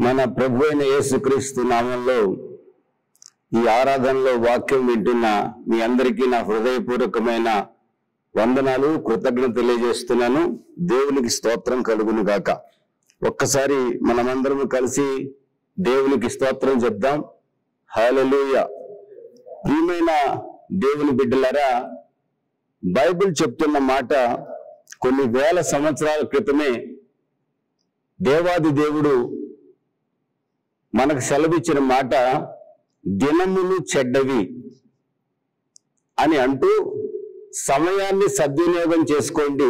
మన ప్రభు అయిన యేసుక్రీస్తు నామంలో ఈ ఆరాధనలో వాక్యం వింటున్న మీ అందరికీ నా హృదయపూర్వకమైన వందనాలు కృతజ్ఞత తెలియజేస్తున్నాను దేవునికి స్తోత్రం కలుగును గాక ఒక్కసారి మనమందరం కలిసి దేవునికి స్తోత్రం చెప్దాం హల్లెలూయా ప్రియమైన దేవుని బిడ్డలారా బైబిల్ చెప్తున్న మాట కొన్ని వేల సంవత్సరాల క్రితమే దేవాది దేవుడు మనకు సెలవిచ్చిన మాట దినములు చెడ్డవి అని అంటూ సమయాన్ని సద్వినియోగం చేసుకోండి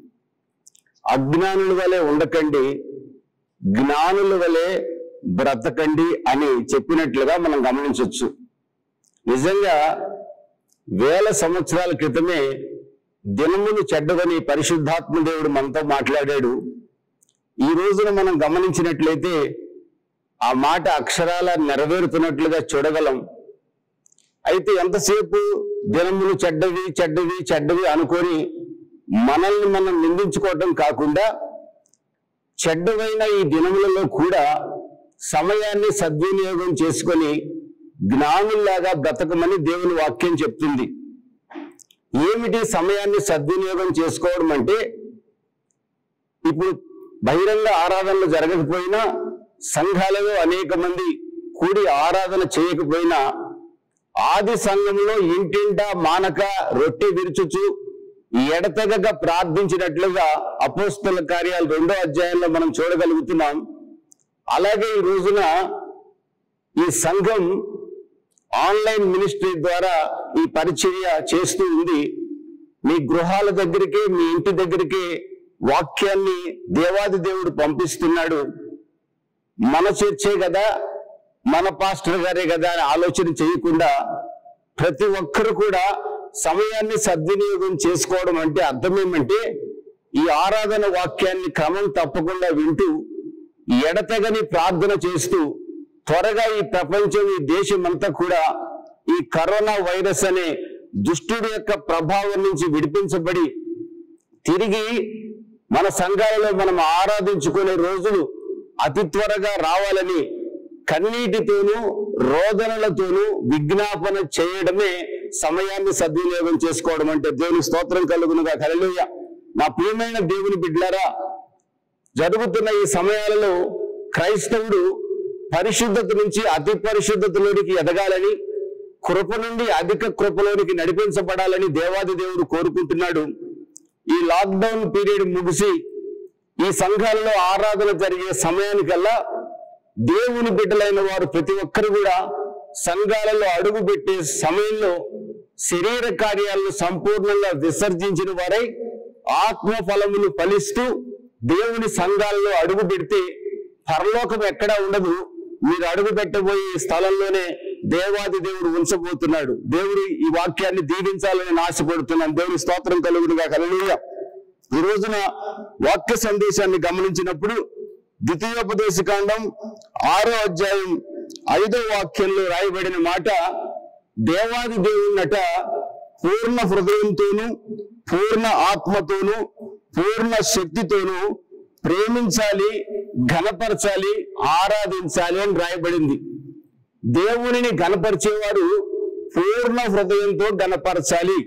అజ్ఞానుల వలె ఉండకండి జ్ఞానుల వలె బ్రతకండి అని చెప్పినట్లుగా మనం గమనించవచ్చు నిజంగా వేల సంవత్సరాల క్రితమే దినములు చెడ్డవని పరిశుద్ధాత్మ దేవుడు మనతో మాట్లాడాడు ఈ రోజున మనం గమనించినట్లయితే ఆ మాట అక్షరాల నెరవేరుతున్నట్లుగా చూడగలం అయితే ఎంతసేపు దినములు చెడ్డవి చెడ్డవి చెడ్డవి అనుకొని మనల్ని మనం నిందించుకోవటం కాకుండా చెడ్డవైన ఈ దినములలో కూడా సమయాన్ని సద్వినియోగం చేసుకొని జ్ఞానుల్లాగా బ్రతకమని దేవుని వాక్యం చెప్తుంది ఏమిటి సమయాన్ని సద్వినియోగం చేసుకోవడం అంటే ఇప్పుడు బహిరంగ ఆరాధనలు జరగకపోయినా సంఘాలలో అనేక మంది కూడి ఆరాధన చేయకపోయినా ఆది సంఘంలో ఇంటింటా మానక రొట్టె విరుచుచు ఎడతెగక ప్రార్థించినట్లుగా అపోస్తల కార్యాలు రెండో అధ్యాయంలో మనం చూడగలుగుతున్నాం అలాగే ఈ రోజున ఈ సంఘం ఆన్లైన్ మినిస్ట్రీ ద్వారా ఈ పరిచర్య చేస్తూ ఉంది మీ గృహాల దగ్గరికి మీ ఇంటి దగ్గరికి వాక్యాన్ని దేవాది దేవుడు పంపిస్తున్నాడు మన చర్చే కదా మన పాస్టర్ గారే కదా అని ఆలోచన చేయకుండా ప్రతి ఒక్కరు కూడా సమయాన్ని సద్వినియోగం చేసుకోవడం అంటే అర్థం ఏమంటే ఈ ఆరాధన వాక్యాన్ని క్రమం తప్పకుండా వింటూ ఎడతెగని ప్రార్థన చేస్తూ త్వరగా ఈ ప్రపంచం ఈ దేశం అంతా కూడా ఈ కరోనా వైరస్ అనే దుష్టుడి యొక్క ప్రభావం నుంచి విడిపించబడి తిరిగి మన సంఘాలలో మనం ఆరాధించుకునే రోజులు అతి త్వరగా రావాలని కన్నీటితోనూ రోదనలతోనూ విజ్ఞాపన చేయడమే సమయాన్ని సద్వినియోగం చేసుకోవడం అంటే దేవుని స్తోత్రం కలుగునుగా కలలుయ నా ప్రియమైన దేవుని బిడ్డలారా జరుగుతున్న ఈ సమయాలలో క్రైస్తవుడు పరిశుద్ధత నుంచి అతి పరిశుద్ధతలోనికి ఎదగాలని కృప నుండి అధిక కృపలోనికి నడిపించబడాలని దేవాది దేవుడు కోరుకుంటున్నాడు ఈ లాక్డౌన్ పీరియడ్ ముగిసి ఈ సంఘాలలో ఆరాధన జరిగే సమయానికల్లా దేవుని బిడ్డలైన వారు ప్రతి ఒక్కరు కూడా సంఘాలలో అడుగు పెట్టే సమయంలో శరీర కార్యాలను సంపూర్ణంగా విసర్జించిన వారై ఆత్మ ఫలములు ఫలిస్తూ దేవుని సంఘాలలో అడుగు పెడితే పరలోకం ఎక్కడా ఉండదు మీరు అడుగు పెట్టబోయే స్థలంలోనే దేవాది దేవుడు ఉంచబోతున్నాడు దేవుడు ఈ వాక్యాన్ని దీవించాలని నేను ఆశపడుతున్నాను దేవుని స్తోత్రం కలుగునుగా కలలుగా ఈ రోజున వాక్య సందేశాన్ని గమనించినప్పుడు ద్వితీయోపదేశ కాండం ఆరో అధ్యాయం ఐదో వాక్యంలో రాయబడిన మాట దేవాది దేవునట పూర్ణ హృదయంతోను పూర్ణ ఆత్మతోను పూర్ణ శక్తితోను ప్రేమించాలి ఘనపరచాలి ఆరాధించాలి అని రాయబడింది దేవునిని ఘనపరిచేవారు పూర్ణ హృదయంతో ఘనపరచాలి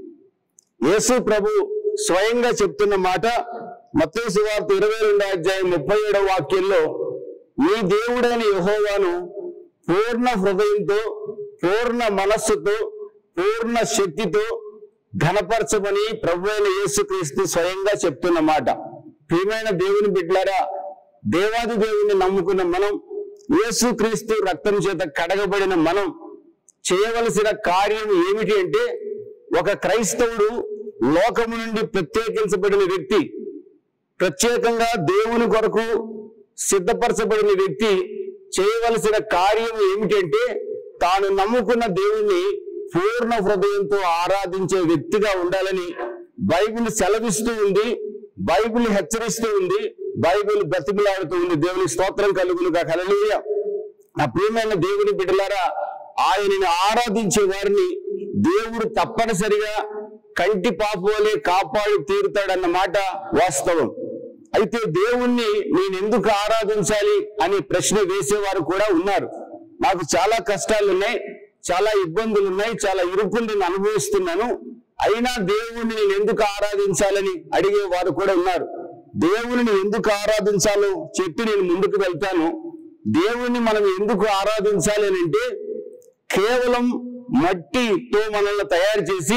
యేసు ప్రభు స్వయంగా చెప్తున్న మాట మత్తయి వార్త ఇరవై రెండో అధ్యాయం ముప్పై ఏడవ వాక్యంలో మీ దేవుడైన యెహోవాను పూర్ణ హృదయంతో పూర్ణ మనస్సుతో పూర్ణ శక్తితో ఘనపరచమని ప్రభు అయిన యేసుక్రీస్తు స్వయంగా చెప్తున్న మాట ప్రియమైన దేవుని బిడ్డలారా దేవాది దేవుని నమ్ముకున్న మనం యేసుక్రీస్తు రక్తం చేత కడగబడిన మనం చేయవలసిన కార్యం ఏమిటి అంటే ఒక క్రైస్తవుడు లోకము నుండి ప్రత్యేకించబడిన వ్యక్తి ప్రత్యేకంగా దేవుని కొరకు సిద్ధపరచబడిన వ్యక్తి చేయవలసిన కార్యం ఏమిటంటే తాను నమ్ముకున్న దేవుణ్ణి పూర్ణ హృదయంతో ఆరాధించే వ్యక్తిగా ఉండాలని బైబిల్ సెలవిస్తూ ఉంది బైబిల్ హెచ్చరిస్తూ ఉంది బైబిల్ బ్రతిమలాడుతూ ఉంది దేవుని స్తోత్రం కలుగునుగా కలలుయ నా ప్రియమైన దేవుని బిడ్డలారా ఆయనని ఆరాధించే వారిని దేవుడు తప్పనిసరిగా కంటి పాపు వలె కాపాడి తీరుతాడన్న మాట వాస్తవం అయితే దేవుణ్ణి నేను ఎందుకు ఆరాధించాలి అనే ప్రశ్న వేసేవారు కూడా ఉన్నారు నాకు చాలా కష్టాలు ఉన్నాయి చాలా ఇబ్బందులు ఉన్నాయి చాలా ఇరుకులు నేను అనుభవిస్తున్నాను అయినా దేవుణ్ణి నేను ఎందుకు ఆరాధించాలని అడిగే వారు కూడా ఉన్నారు దేవుని ఎందుకు ఆరాధించాలో చెప్పి నేను ముందుకు వెళ్తాను దేవుణ్ణి మనం ఎందుకు ఆరాధించాలి అని అంటే కేవలం మట్టితో మనల్ని తయారు చేసి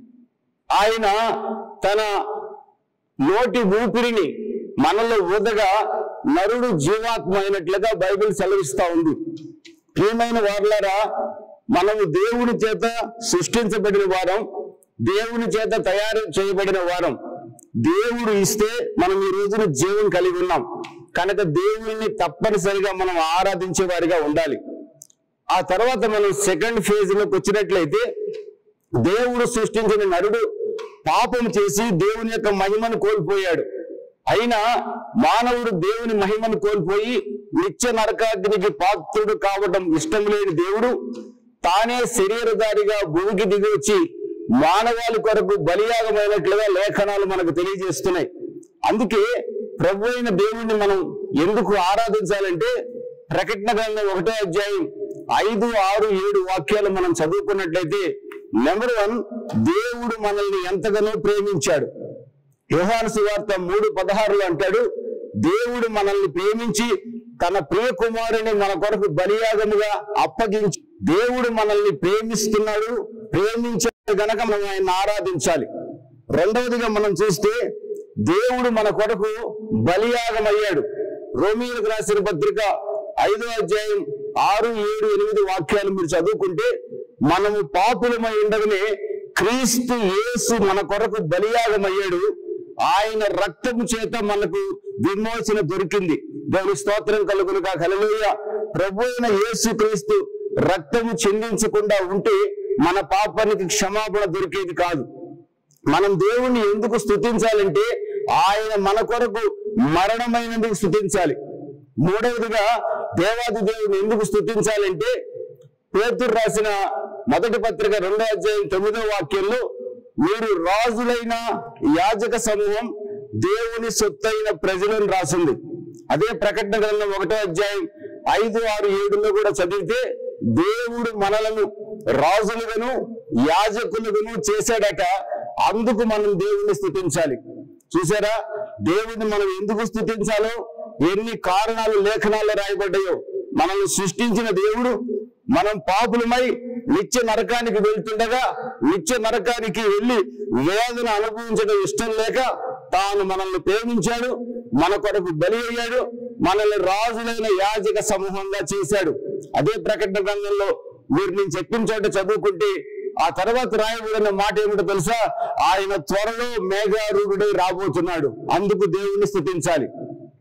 ఆయన తన నోటి ఊపిరిని మనలో ఊదగా నరుడు జీవాత్మ అయినట్లుగా బైబిల్ సెలవిస్తా ఉంది ప్రియమైన వారులారా మనము దేవుని చేత సృష్టించబడిన వారం దేవుని చేత తయారు చేయబడిన వారం దేవుడు ఇస్తే మనం ఈ రోజున జీవం కలిగి ఉన్నాం కనుక దేవుని తప్పనిసరిగా మనం ఆరాధించే వారిగా ఉండాలి ఆ తర్వాత మనం సెకండ్ ఫేజ్ లోకి వచ్చినట్లయితే దేవుడు సృష్టించిన నరుడు పాపం చేసి దేవుని యొక్క మహిమను కోల్పోయాడు అయినా మానవుడు దేవుని మహిమను కోల్పోయి నిత్య నరకాగ్నికి పాత్రుడు కావడం ఇష్టం లేని దేవుడు తానే శరీరధారిగా భూమికి దిగి వచ్చి మానవాళి కొరకు బలియాగమైనట్లుగా లేఖనాలు మనకు తెలియజేస్తున్నాయి అందుకే ప్రభు అయిన దేవుణ్ణి మనం ఎందుకు ఆరాధించాలంటే ప్రకటన గ్రంథం ఒకటో అధ్యాయం ఐదు ఆరు ఏడు వాక్యాలు మనం చదువుకున్నట్లయితే నెంబర్ వన్ దేవుడు మనల్ని ఎంతగానో ప్రేమించాడు యోహాను సువార్త మూడు పదహారులో అంటాడు దేవుడు మనల్ని ప్రేమించి తన ప్రియ కుమారుని మన కొరకు బలియాగముగా అప్పగించి దేవుడు మనల్ని ప్రేమిస్తున్నాడు ప్రేమించే గనక మనం ఆయన ఆరాధించాలి రెండవదిగా మనం చూస్తే దేవుడు మన కొరకు బలియాగమయ్యాడు రోమిలకు రాసిన పత్రిక ఐదో అధ్యాయం ఆరు ఏడు ఎనిమిది వాక్యాలు మీరు చదువుకుంటే మనము పాపులమై ఉండగానే క్రీస్తు యేసు మన కొరకు బలియాగమయ్యాడు ఆయన రక్తము చేత మనకు విమోచన దొరికింది దేవుని స్తోత్రం కలుగునుగా కలలోయ ప్రభు అయిన యేసు క్రీస్తు రక్తము చెందించకుండా ఉంటే మన పాపానికి క్షమాపణ దొరికేది కాదు మనం దేవుణ్ణి ఎందుకు స్తుతించాలంటే ఆయన మన కొరకు మరణమైనందుకు స్తుతించాలి మూడవదిగా దేవాది దేవుని ఎందుకు స్తుతించాలంటే పేతురు రాసిన మొదటి పత్రిక రెండో అధ్యాయం తొమ్మిదో వాక్యంలో మీరు రాజులైన యాజక సమూహం దేవుని సొత్తైన ప్రజలను రాసింది అదే ప్రకటన గ్రంథం ఒకటో అధ్యాయం ఐదు ఆరు ఏడులో కూడా చదివితే దేవుడు మనలను రాజులుగాను యాజకులుగాను చేశాడట అందుకు మనం దేవుణ్ణి స్థుతించాలి చూసారా దేవుడిని మనం ఎందుకు స్థుతించాలో ఎన్ని కారణాలు లేఖనాల్లో రాయబడ్డాయో మనల్ని సృష్టించిన దేవుడు మనం పాపులమై నిత్య నరకానికి వెళ్తుండగా నిత్య నరకానికి వెళ్ళి వేదన అనుభవించడం ఇష్టం లేక తాను మనల్ని ప్రేమించాడు మన కొరకు బలి అయ్యాడు మనల్ని రాజులైన యాజక సమూహంగా చేశాడు అదే ప్రకటన గ్రంథంలో మీరు నేను చెప్పిన చోట చదువుకుంటే ఆ తర్వాత రాయబడిన మాట ఏమిటో తెలుసా ఆయన త్వరలో మేఘారూఢుడై రాబోతున్నాడు అందుకు దేవుణ్ణి స్థుతించాలి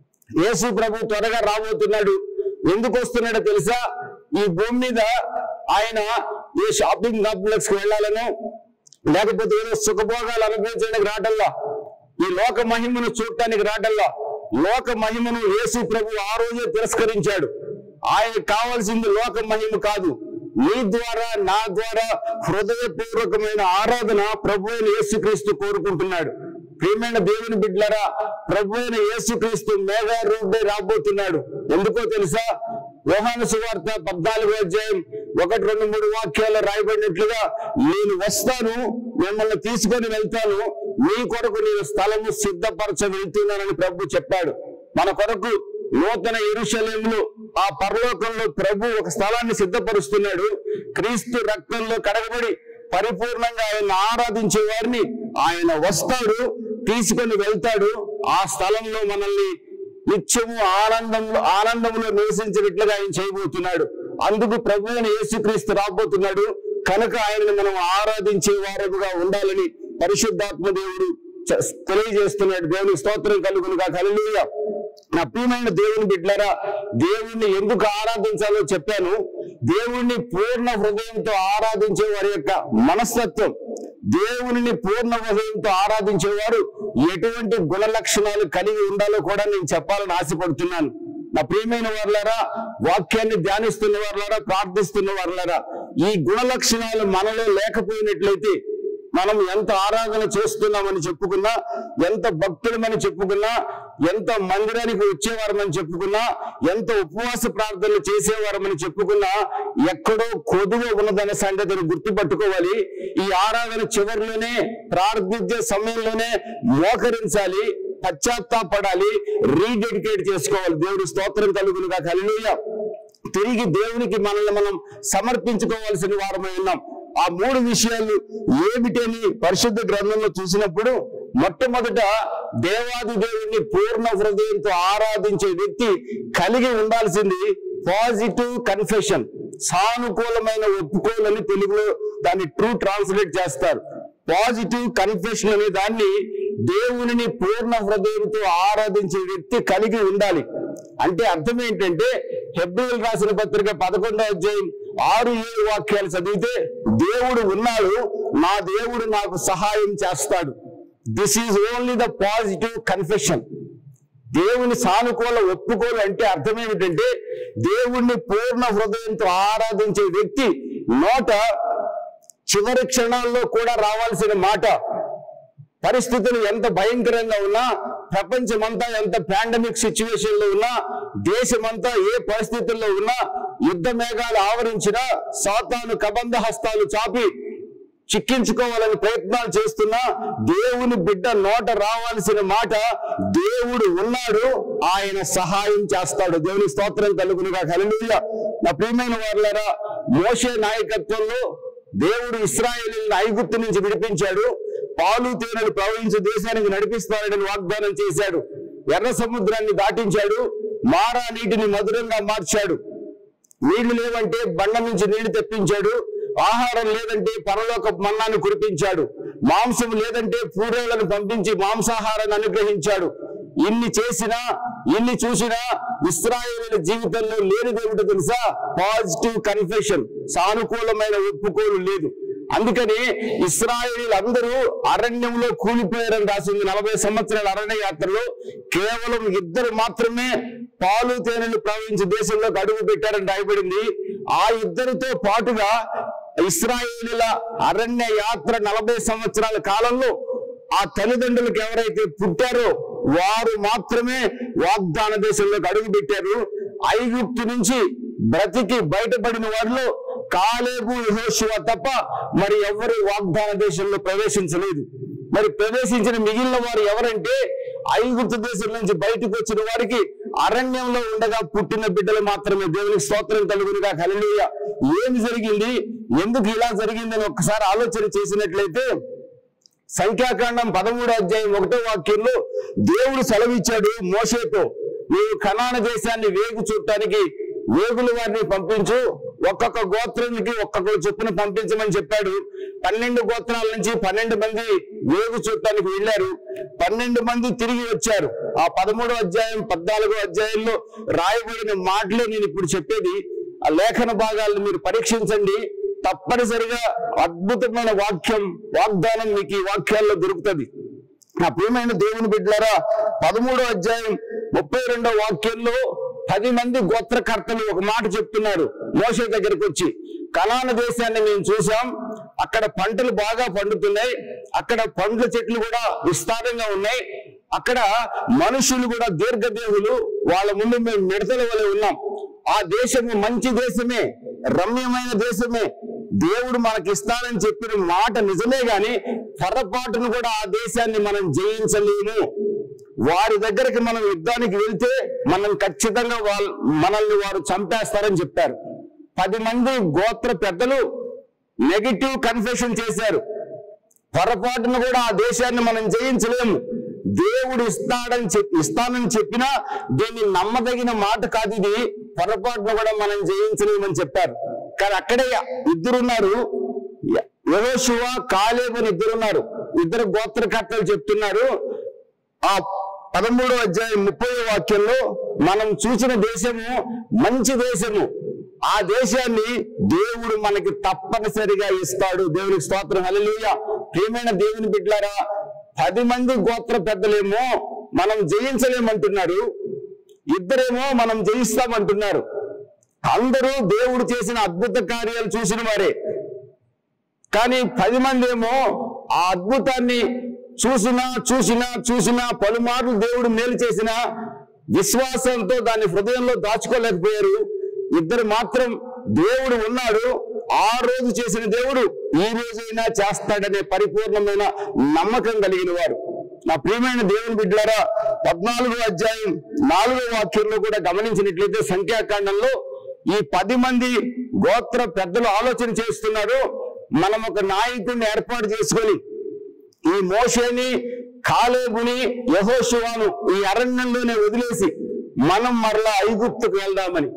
యేసు ప్రభు త్వరగా రాబోతున్నాడు ఎందుకు వస్తున్నాడో తెలుసా ఈ భూమి మీద ఆయన ఏ షాపింగ్ కాంప్లెక్స్ కి వెళ్ళాలనో లేకపోతే ఏదో సుఖభోగాలు అనుభవించడానికి రావటంలా ఈ లోక మహిమను చూడటానికి రావటంలా లోక మహిమను యేసు ప్రభు ఆ రోజే తిరస్కరించాడు ఆయనకు కావాల్సింది లోక మహిమ కాదు నీ ద్వారా నా ద్వారా హృదయపూర్వకమైన ఆరాధన ప్రభు అయిన యేసుక్రీస్తు కోరుకుంటున్నాడు ప్రియమైన దేవుని బిడ్డలరా ప్రభు అయిన యేసుక్రీస్తు మేఘారూఢుడై రాబోతున్నాడు ఎందుకో తెలుసా యోహాను సువార్త పద్నాలుగో అధ్యాయం ఒకటి రెండు మూడు వాక్యాలు రాయబడినట్లుగా నేను వస్తాను మిమ్మల్ని తీసుకొని వెళ్తాను మీ కొరకు నేను స్థలము సిద్ధపరచ వెళ్తున్నానని ప్రభు చెప్పాడు మన కొరకు నూతన ఎరుషలేములు ఆ పరలోకంలో ప్రభు ఒక స్థలాన్ని సిద్ధపరుస్తున్నాడు క్రీస్తు రక్తంలో కడగబడి పరిపూర్ణంగా ఆయన ఆరాధించే వారిని ఆయన వస్తాడు తీసుకొని వెళ్తాడు ఆ స్థలంలో మనల్ని నిత్యము ఆనందంలో ఆనందంలో నివసించినట్లుగా ఆయన చేయబోతున్నాడు అందుకు ప్రభు అయిన యేసుక్రీస్తు రాబోతున్నాడు కనుక ఆయనను మనం ఆరాధించే వారముగా ఉండాలని పరిశుద్ధాత్మ దేవుడు చ- తెలియజేస్తున్నాడు దేవునికి స్తోత్రం కలుగునుగా కలుగుగా నా ప్రియమైన దేవుని బిడ్డలారా దేవుణ్ణి ఎందుకు ఆరాధించాలో చెప్పాను దేవుణ్ణి పూర్ణ హృదయంతో ఆరాధించే వారి యొక్క మనస్తత్వం దేవునిని పూర్ణ హృదయంతో ఆరాధించేవారు ఎటువంటి గుణ లక్షణాలు కలిగి ఉండాలో కూడా నేను చెప్పాలని ఆశపడుతున్నాను నా ప్రియమైన వారులారా వాక్యాన్ని ధ్యానిస్తున్న వారులారా ప్రార్థిస్తున్న వారులారా ఈ గుణ లక్షణాలు మనలో లేకపోయినట్లయితే మనం ఎంత ఆరాధన చేస్తున్నామని చెప్పుకున్నా ఎంత భక్తులమని చెప్పుకున్నా ఎంత మందిరానికి వచ్చేవారమని చెప్పుకున్నా ఎంత ఉపవాస ప్రార్థనలు చేసేవారమని చెప్పుకున్నా ఎక్కడో కొదువ ఉన్నదనే సంగతిని గుర్తుపట్టుకోవాలి ఈ ఆరాధన చివరిలోనే ప్రార్థించే సమయంలోనే మోకరించాలి పశ్చాత్తాపడాలి రీడెడికేట్ చేసుకోవాలి దేవుడి స్తోత్రం కలుగునుగా కలియ తిరిగి దేవునికి మనల్ని మనం సమర్పించుకోవాల్సిన వారమై ఉన్నాం ఆ మూడు విషయాలు ఏమిటని పరిశుద్ధ గ్రంథంలో చూసినప్పుడు మొట్టమొదట దేవాది దేవుణ్ణి పూర్ణ హృదయంతో ఆరాధించే వ్యక్తి కలిగి ఉండాల్సింది పాజిటివ్ కన్ఫెషన్ సానుకూలమైన ఒప్పుకోలని తెలుగులో దాన్ని ట్రూ ట్రాన్స్లేట్ చేస్తారు పాజిటివ్ కన్ఫెషన్ అనే దాన్ని దేవునిని పూర్ణ హృదయంతో ఆరాధించే వ్యక్తి కలిగి ఉండాలి అంటే అర్థం ఏంటంటే హెబ్రిల్ రాసిన పత్రిక పదకొండో అధ్యాయం ఆరు ఏడు వాక్యాలు చదివితే దేవుడు ఉన్నాడు నా దేవుడు నాకు సహాయం చేస్తాడు this is only the positive confession దేవుని సానుకూల ఒప్పుకోలు అంటే అర్థం ఏమిటంటే దేవుణ్ణి పూర్ణ హృదయంతో ఆరాధించే వ్యక్తి నోట చివరి క్షణాల్లో కూడా రావాల్సిన మాట పరిస్థితులు ఎంత భయంకరంగా ఉన్నా ప్రపంచమంతా ఎంత పాండమిక్ సిచ్యువేషన్ లో ఉన్నా దేశమంతా ఏ పరిస్థితుల్లో ఉన్నా యుద్ధ మేఘాలు ఆవరించినా సాతాను కబంధ హస్తాలు చాపి చిక్కించుకోవాలని ప్రయత్నాలు చేస్తున్నా దేవుని బిడ్డ నోట రావాల్సిన మాట దేవుడు ఉన్నాడు ఆయన సహాయం చేస్తాడు దేవుని స్తోత్రం కలుగునుగా కలుగుయ నా ప్రియమైన వారులారా మోషే నాయకత్వంలో దేవుడు ఇస్రాయేలీలను ఐగుప్తు నుంచి విడిపించాడు పాలు తేనెలు ప్రవహించే దేశానికి నడిపిస్తాడని వాగ్దానం చేశాడు ఎర్ర సముద్రాన్ని దాటించాడు మారా నీటిని మధురంగా మార్చాడు నీళ్లు లేవంటే బండ నుంచి నీళ్లు తెప్పించాడు ఆహారం లేదంటే పరలోక మన్నాను కురిపించాడు మాంసం లేదంటే పూరేళ్లను పంపించి మాంసాహారాన్ని అనుగ్రహించాడు ఇన్ని చేసినా ఇన్ని చూసినా ఇస్రాయేలీల జీవితంలో లేనిదేమిటో తెలుసా పాజిటివ్ కన్ఫెషన్ సానుకూలమైన ఒప్పుకోలు లేదు అందుకని ఇస్రాయేలీలు అందరూ అరణ్యంలో కూలిపోయారని రాసింది నలభై సంవత్సరాల అరణ్య యాత్రలో కేవలం ఇద్దరు మాత్రమే పాలు తేనెలు ప్రవహించే దేశంలోకి అడుగు పెట్టారని రాయబడింది ఆ ఇద్దరితో పాటుగా ఇస్రాయేలీల అరణ్య యాత్ర నలభై సంవత్సరాల కాలంలో ఆ తల్లిదండ్రులకు ఎవరైతే పుట్టారో వారు మాత్రమే వాగ్దాన దేశంలోకి అడుగు పెట్టారు ఐగుప్తు నుంచి బ్రతికి బయటపడిన వారిలో కాలేబు యెహోషువ తప్ప మరి ఎవరు వాగ్దాన దేశంలో ప్రవేశించలేదు మరి ప్రవేశించిన మిగిలిన వారు ఎవరంటే ఐగుప్తు దేశం నుంచి బయటకు వచ్చిన వారికి అరణ్యంలో ఉండగా పుట్టిన బిడ్డలు మాత్రమే దేవునికి స్తోత్రం కలుగునుగా హల్లెలూయా ఏమి జరిగింది ఎందుకు ఇలా జరిగిందని ఒక్కసారి ఆలోచన చేసినట్లయితే సంఖ్యాకాండం పదమూడు అధ్యాయం ఒకటో వాక్యంలో దేవుడు సెలవిచ్చాడు మోషేతో నీవు కనాన దేశాన్ని వేగు చూడటానికి వేగుల వారిని పంపించు ఒక్కొక్క గోత్రానికి ఒక్కొక్కరు చొప్పున పంపించమని చెప్పాడు పన్నెండు గోత్రాల నుంచి పన్నెండు మంది వేగు చూడటానికి వెళ్ళారు పన్నెండు మంది తిరిగి వచ్చారు ఆ పదమూడో అధ్యాయం పద్నాలుగో అధ్యాయంలో రాయబడిన మాటలే నేను ఇప్పుడు చెప్పేది ఆ లేఖన భాగాలను మీరు పరీక్షించండి తప్పనిసరిగా అద్భుతమైన వాక్యం వాగ్దానం మీకు ఈ వాక్యాల్లో దొరుకుతుంది నా ప్రియమైన దేవుని బిడ్డలారా పదమూడో అధ్యాయం ముప్పై రెండో వాక్యంలో పది మంది గోత్రకర్తలు ఒక మాట చెప్తున్నారు మోషే దగ్గరికి వచ్చి కనాన దేశాన్ని మేము చూసాం అక్కడ పంటలు బాగా పండుతున్నాయి అక్కడ పండ్ల చెట్లు కూడా విస్తారంగా ఉన్నాయి అక్కడ మనుషులు కూడా దీర్ఘదేహులు వాళ్ళ ముందు మేము మిడతల వలె ఉన్నాం ఆ దేశము మంచి దేశమే రమ్యమైన దేశమే దేవుడు మనకి ఇస్తానని చెప్పిన మాట నిజమే గాని పొరపాటును కూడా ఆ దేశాన్ని మనం జయించలేము వారి దగ్గరికి మనం యుద్ధానికి వెళ్తే మనం ఖచ్చితంగా వాళ్ళ మనల్ని వారు చంపేస్తారని చెప్పారు పది మంది గోత్ర పెద్దలు నెగిటివ్ కన్ఫెషన్ చేశారు పొరపాటును కూడా ఆ దేశాన్ని మనం జయించలేము దేవుడు ఇస్తాడని చెప్పి ఇస్తానని చెప్పినా దీన్ని నమ్మదగిన మాట కాదు ఇది పొరపాటును కూడా మనం జయించలేమని చెప్పారు కానీ అక్కడే ఇద్దరున్నారు యహోషువ కాలేబు అని ఇద్దరున్నారు ఇద్దరు గోత్రకర్తలు చెప్తున్నారు ఆ పదమూడో అధ్యాయం ముప్పై వాక్యంలో మనం చూసిన దేశము మంచి దేశము ఆ దేశాన్ని దేవుడు మనకి తప్పనిసరిగా ఇస్తాడు దేవునికి స్తోత్రం హల్లెలూయా ప్రియమైన దేవుని బిడ్డలారా పది మంది గోత్ర పెద్దలేమో మనం జయించలేమంటున్నారు ఇద్దరేమో మనం జయిస్తామంటున్నారు అందరూ దేవుడు చేసిన అద్భుత కార్యాలు చూసిన వారే కానీ పది మంది ఏమో ఆ అద్భుతాన్ని చూసినా చూసినా చూసినా పలుమార్లు దేవుడు మేలు చేసిన విశ్వాసంతో దాన్ని హృదయంలో దాచుకోలేకపోయారు ఇద్దరు మాత్రం దేవుడు ఉన్నాడు ఆ రోజు చేసిన దేవుడు ఈ రోజైనా చేస్తాడనే పరిపూర్ణమైన నమ్మకం కలిగిన వారు నా ప్రియమైన దేవుని బిడ్డలారా పద్నాలుగో అధ్యాయం నాలుగో వాక్యంలో కూడా గమనించినట్లయితే సంఖ్యాకాండంలో ఈ పది మంది గోత్ర పెద్దలు ఆలోచన చేస్తున్నారు మనం ఒక నాయకుడిని ఏర్పాటు చేసుకొని ఈ మోషేని కాలేబుని యహోశివాను ఈ అరణ్యంలోనే వదిలేసి మనం మరలా ఐగుప్తుకు వెళ్దామని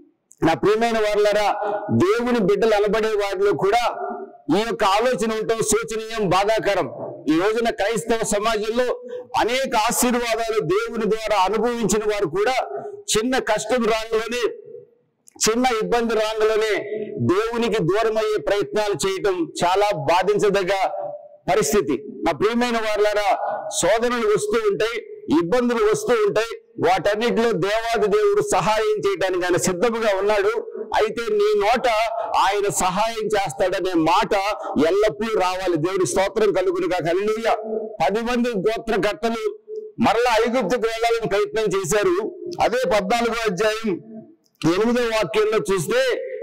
నా ప్రియమైన వాళ్ళరా దేవుని బిడ్డలు అనబడే వారిలో కూడా ఈ యొక్క ఆలోచన ఉండటం శోచనీయం బాధాకరం ఈ రోజున క్రైస్తవ సమాజంలో అనేక ఆశీర్వాదాలు దేవుని ద్వారా అనుభవించిన వారు కూడా చిన్న కష్టం రాగానే చిన్న ఇబ్బంది రాగానే దేవునికి దూరమయ్యే ప్రయత్నాలు చేయటం చాలా బాధించదగ్గ పరిస్థితి నా ప్రియమైన వాళ్ళారా శోధనలు వస్తూ ఉంటాయి ఇబ్బందులు వస్తూ ఉంటాయి వాటన్నిటిలో దేవాది దేవుడు సహాయం చేయడానికి ఆయన సిద్ధముగా ఉన్నాడు అయితే నీ నోట ఆయన సహాయం చేస్తాడనే మాట ఎల్లప్పుడూ రావాలి దేవుడి స్తోత్రం కలుగునుగా హల్లెలూయా పది మంది గోత్రకర్తలు మరలా ఐగుప్తుకు వెళ్ళాలని ప్రయత్నం చేశారు అదే పద్నాలుగో అధ్యాయం ఎనిమిదో వాక్యంలో చూస్తే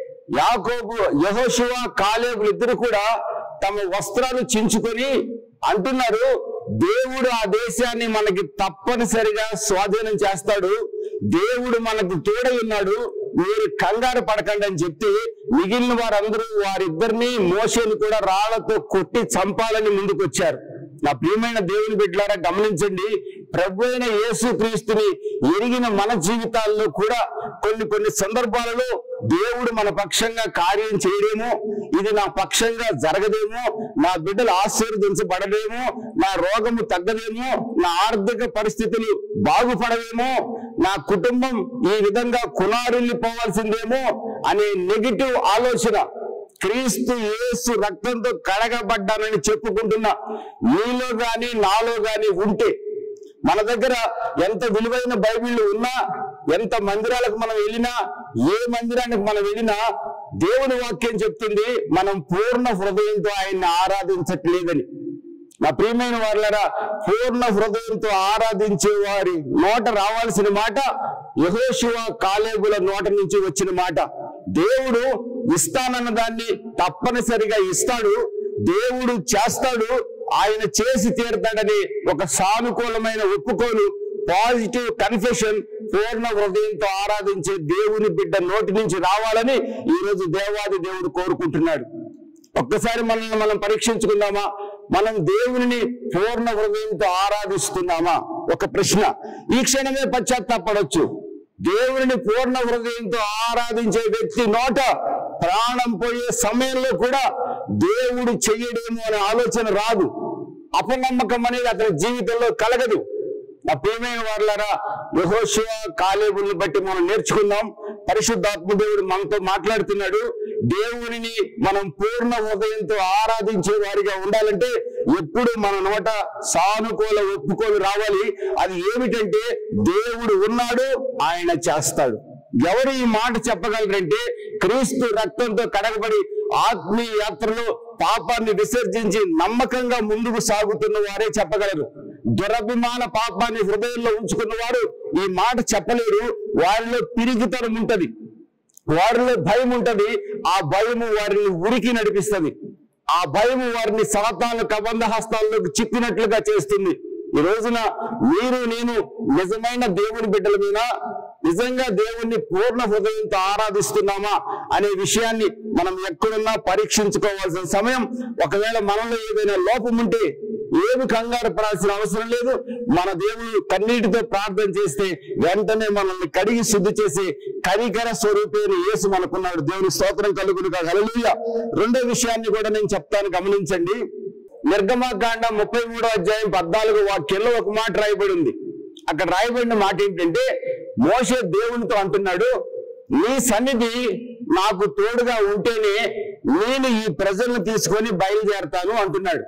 యాకోబు యహోశివ కాలేబులు ఇద్దరు కూడా తమ వస్త్రాలు చించుకొని అంటున్నారు దేవుడు ఆ దేశాన్ని మనకి తప్పనిసరిగా స్వాధీనం చేస్తాడు దేవుడు మనకు తోడై ఉన్నాడు మీరు కంగారు పడకండి అని చెప్తే మిగిలిన వారందరూ వారిద్దరిని మోసేని కూడా రాళ్లతో కొట్టి చంపాలని ముందుకొచ్చారు నా ప్రియమైన దేవుని బిడ్డలారా గమనించండి ప్రభు అయిన యేసు క్రీస్తుని ఎరిగిన మన జీవితాల్లో కూడా కొన్ని కొన్ని సందర్భాలలో దేవుడు మన పక్షంగా కార్యం చేయడేమో ఇది నా పక్షంగా జరగదేమో నా బిడ్డలు ఆశీర్వదించబడదేమో నా రోగము తగ్గదేమో నా ఆర్థిక పరిస్థితులు బాగుపడవేమో నా కుటుంబం ఈ విధంగా కునారిల్లిపోవాల్సిందేమో అనే నెగిటివ్ ఆలోచన క్రీస్తు యేసు రక్తంతో కడగబడ్డానని చెప్పుకుంటున్న నీలో గాని నాలో గాని ఉంటే మన దగ్గర ఎంత విలువైన బైబిల్ ఉన్నా ఎంత మందిరాలకు మనం వెళ్ళినా ఏ మందిరానికి మనం వెళ్ళినా దేవుని వాక్యం చెప్తుంది మనం పూర్ణ హృదయంతో ఆయన్ని ఆరాధించట్లేదని నా ప్రియమైన వాళ్ళరా పూర్ణ హృదయంతో ఆరాధించే వారి నోట రావాల్సిన మాట యహోశివ కాలేబుల నోట నుంచి వచ్చిన మాట దేవుడు ఇస్తానన్న దాన్ని తప్పనిసరిగా ఇస్తాడు దేవుడు చేస్తాడు ఆయన చేసి తీరుతాడని ఒక సానుకూలమైన ఒప్పుకోలు పాజిటివ్ కన్ఫెషన్ పూర్ణ హృదయంతో ఆరాధించే దేవుని బిడ్డ నోటి నుంచి రావాలని ఈ రోజు దేవాది దేవుడు కోరుకుంటున్నాడు ఒక్కసారి మనల్ని మనం పరీక్షించుకుందామా మనం దేవుని పూర్ణ హృదయంతో ఆరాధిస్తున్నామా ఒక ప్రశ్న ఈ క్షణమే పశ్చాత్తాపడవచ్చు దేవుని పూర్ణ హృదయంతో ఆరాధించే వ్యక్తి నోట ప్రాణం పోయే సమయంలో కూడా దేవుడు చెయ్యడేమో అనే ఆలోచన రాదు అపనమ్మకం అనేది అతని జీవితంలో కలగదు నా ప్రియమైన వారులారా యహోశివ కాలేబుల్ని బట్టి మనం నేర్చుకుందాం పరిశుద్ధాత్మ దేవుడు మనతో మాట్లాడుతున్నాడు దేవునిని మనం పూర్ణ హృదయంతో ఆరాధించే వారిగా ఉండాలంటే ఎప్పుడు మన నోట సానుకూల ఒప్పుకోలు రావాలి అది ఏమిటంటే దేవుడు ఉన్నాడు ఆయన చేస్తాడు ఎవరు ఈ మాట చెప్పగలరంటే క్రీస్తు రక్తంతో కడగబడి ఆత్మీయ యాత్రలో పాపాన్ని విసర్జించి నమ్మకంగా ముందుకు సాగుతున్న వారే చెప్పగలరు దురభిమాన పాపాన్ని హృదయంలో ఉంచుకున్న వారు ఈ మాట చెప్పలేరు వారిలో పిరిగితనం ఉంటది వారిలో భయం ఉంటది ఆ భయము వారిని ఉరికి నడిపిస్తుంది ఆ భయము వారిని సాతాను కబంధ హస్తాల్లోకి చిక్కినట్లుగా చేస్తుంది ఈ రోజున మీరు నేను నిజమైన దేవుని బిడ్డల మీద నిజంగా దేవుణ్ణి పూర్ణ హృదయంతో ఆరాధిస్తున్నామా అనే విషయాన్ని మనం ఎక్కడున్నా పరీక్షించుకోవాల్సిన సమయం ఒకవేళ మనలో ఏదైనా లోపం ఉంటే ఏమి కంగారు పడాల్సిన అవసరం లేదు మన దేవుడు కన్నీటితో ప్రార్థన చేస్తే వెంటనే మనల్ని కడిగి శుద్ధి చేసి కనికర స్వరూపేణ యేసు మనకున్నాడు దేవుని స్తోత్రం కలుగును హల్లెలూయా రెండో విషయాన్ని కూడా నేను చెప్తాను గమనించండి నిర్గమకాండం ముప్పై మూడో అధ్యాయం పద్నాలుగు వాక్యంలో ఒక మాట రాయబడి ఉంది అక్కడ రాయబడిన మాట ఏంటంటే మోసే దేవునితో అంటున్నాడు నీ సన్నిధి నాకు తోడుగా ఉంటేనే నేను ఈ ప్రజలను తీసుకొని బయలుదేరతాను అంటున్నాడు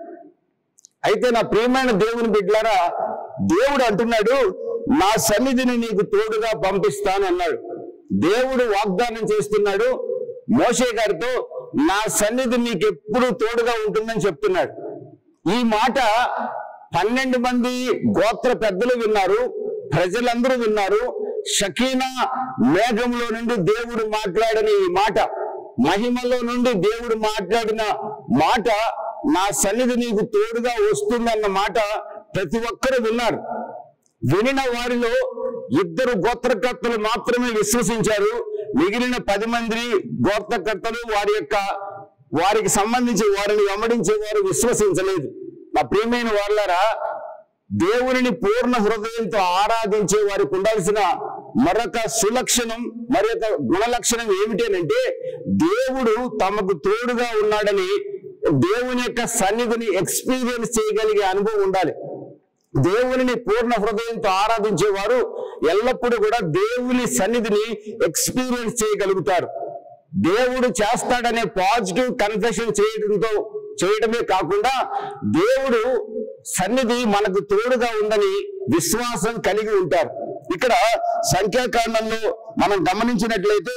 అయితే నా ప్రియమైన దేవుని బిడ్డలారా దేవుడు అంటున్నాడు నా సన్నిధిని నీకు తోడుగా పంపిస్తాను అన్నాడు దేవుడు వాగ్దానం చేస్తున్నాడు మోషే గారితో నా సన్నిధి నీకు ఎప్పుడు తోడుగా ఉంటుందని చెప్తున్నాడు ఈ మాట పన్నెండు మంది గోత్ర పెద్దలు విన్నారు ప్రజలందరూ విన్నారు షకీనా మేఘంలో నుండి దేవుడు మాట్లాడిన ఈ మాట మహిమలో నుండి దేవుడు మాట్లాడిన మాట నా సన్నిధి నీకు తోడుగా వస్తుందన్న మాట ప్రతి ఒక్కరు విన్నారు వినిన వారిలో ఇద్దరు గోత్రకర్తలు మాత్రమే విశ్వసించారు మిగిలిన పది మంది గోత్రకర్తలు వారి యొక్క వారికి సంబంధించి వారిని వెంబడించే వారు విశ్వసించలేదు నా ప్రియమైన వాళ్ళారా దేవునిని పూర్ణ హృదయంతో ఆరాధించే వారికి ఉండాల్సిన మరొక సులక్షణం మరొక గుణలక్షణం ఏమిటనంటే దేవుడు తమకు తోడుగా ఉన్నాడని దేవుని యొక్క సన్నిధిని ఎక్స్పీరియన్స్ చేయగలిగే అనుభవం ఉండాలి దేవునిని పూర్ణ హృదయంతో ఆరాధించేవారు ఎల్లప్పుడూ కూడా దేవుని సన్నిధిని ఎక్స్పీరియన్స్ చేయగలుగుతారు దేవుడు చేస్తాడనే పాజిటివ్ కన్ఫెషన్ చేయడంతో చేయడమే కాకుండా దేవుడు సన్నిధి మనకు తోడుగా ఉందని విశ్వాసం కలిగి ఉంటారు ఇక్కడ సంఖ్యాకాండంలో మనం గమనించినట్లయితే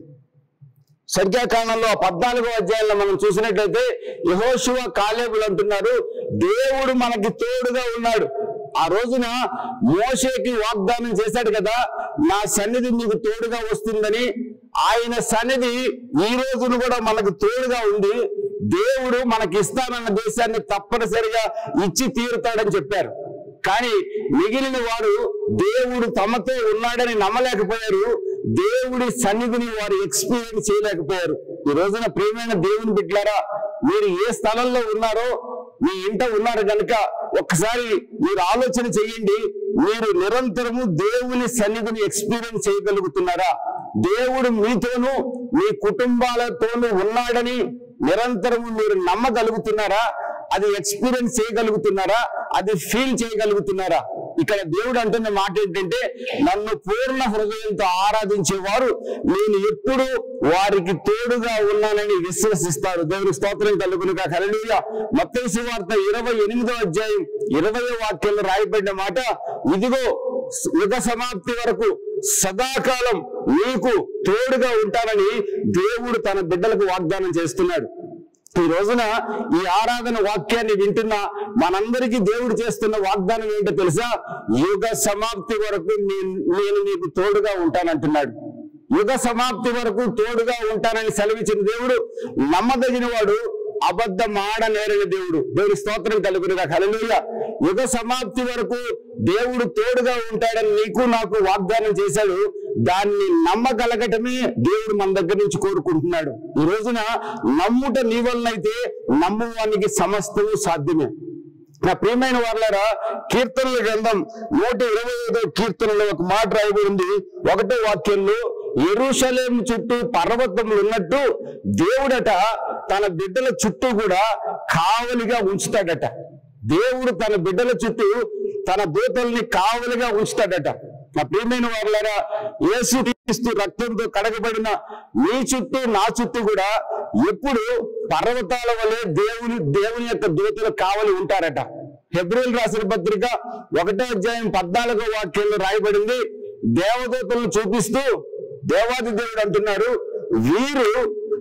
సంఖ్యాకాండంలో ఆ పద్నాలుగో అధ్యాయంలో మనం చూసినట్లయితే యహోశివ కాలేబులు అంటున్నారు దేవుడు మనకి తోడుగా ఉన్నాడు ఆ రోజున మోషేకి వాగ్దానం చేశాడు కదా నా సన్నిధి నీకు తోడుగా వస్తుందని ఆయన సన్నిధి ఈ రోజును కూడా మనకు తోడుగా ఉంది దేవుడు మనకి ఇస్తానన్న దేశాన్ని తప్పనిసరిగా ఇచ్చి తీరుతాడని చెప్పారు కానీ మిగిలిన వారు దేవుడు తమతో ఉన్నాడని నమ్మలేకపోయారు దేవుడి సన్నిధిని వారు ఎక్స్పీరియన్స్ చేయలేకపోయారు ఈ రోజున ప్రియమైన దేవుని బిడ్డలారా మీరు ఏ స్థలంలో ఉన్నారో మీ ఇంట ఉన్నారు కనుక ఒక్కసారి మీరు ఆలోచన చేయండి మీరు నిరంతరము దేవుని సన్నిధిని ఎక్స్పీరియన్స్ చేయగలుగుతున్నారా దేవుడు మీతోనూ మీ కుటుంబాలతోనూ ఉన్నాడని నిరంతరము మీరు నమ్మగలుగుతున్నారా అది ఎక్స్పీరియన్స్ చేయగలుగుతున్నారా అది ఫీల్ చేయగలుగుతున్నారా ఇక్కడ దేవుడు అంటున్న మాట ఏంటంటే నన్ను పూర్ణ హృదయంతో ఆరాధించేవారు నేను ఎప్పుడు వారికి తోడుగా ఉన్నానని విశ్వసిస్తారు దేవుని స్తోత్రం కలుగునుగా కలనీయ మత్తయి వార్త ఇరవై ఎనిమిదో అధ్యాయం ఇరవై వాక్యంలో రాయబడిన మాట ఇదిగో యుగ సమాప్తి వరకు సదాకాలం నీకు తోడుగా ఉంటానని దేవుడు తన బిడ్డలకు వాగ్దానం చేస్తున్నాడు ఈ రోజున ఈ ఆరాధన వాక్యాన్ని వింటున్న మనందరికీ దేవుడు చేస్తున్న వాగ్దానం ఏంటో తెలుసా యుగ సమాప్తి వరకు నేను నేను నీకు తోడుగా ఉంటానంటున్నాడు యుగ సమాప్తి వరకు తోడుగా ఉంటానని సెలవిచ్చిన దేవుడు నమ్మదగిన వాడు అబద్ధం ఆడనేరని దేవుడు దేవుడి స్తోత్రం కలుగునుగా హల్లెలూయా యుగ సమాప్తి వరకు దేవుడు తోడుగా ఉంటాడని నీకు నాకు వాగ్దానం చేశాడు దాన్ని నమ్మగలగటమే దేవుడు మన దగ్గర నుంచి కోరుకుంటున్నాడు ఈ రోజున నమ్ముట నీ వలనైతే నమ్మువానికి సమస్తము సాధ్యమే నా ప్రియమైన వాళ్ళారా కీర్తనల గ్రంథం నూట ఇరవై ఐదో కీర్తనలో ఒక మాట రాయబడింది ఒకటో వాక్యంలో ఎరుషలేం చుట్టూ పర్వతములు ఉన్నట్టు దేవుడట తన బిడ్డల చుట్టూ కూడా కావలిగా ఉంచుతాడట దేవుడు తన బిడ్డల చుట్టూ తన దూతల్ని కావలిగా ఉంచుతాడట నా ప్రియమైన వాళ్ళారా యేసు క్రీస్తు రక్తంతో కడగబడిన మీ చుట్టూ నా చుట్టూ కూడా ఎప్పుడు పర్వతాల వలె దేవుని దేవుని యొక్క దూతలు కావలి ఉంటారట ఫిబ్రవరి రాసిన పత్రిక ఒకటో అధ్యాయం పద్నాలుగో వాక్యంలో రాయబడింది దేవదూతలను చూపిస్తూ దేవాది దేవుడు అంటున్నాడు వీరు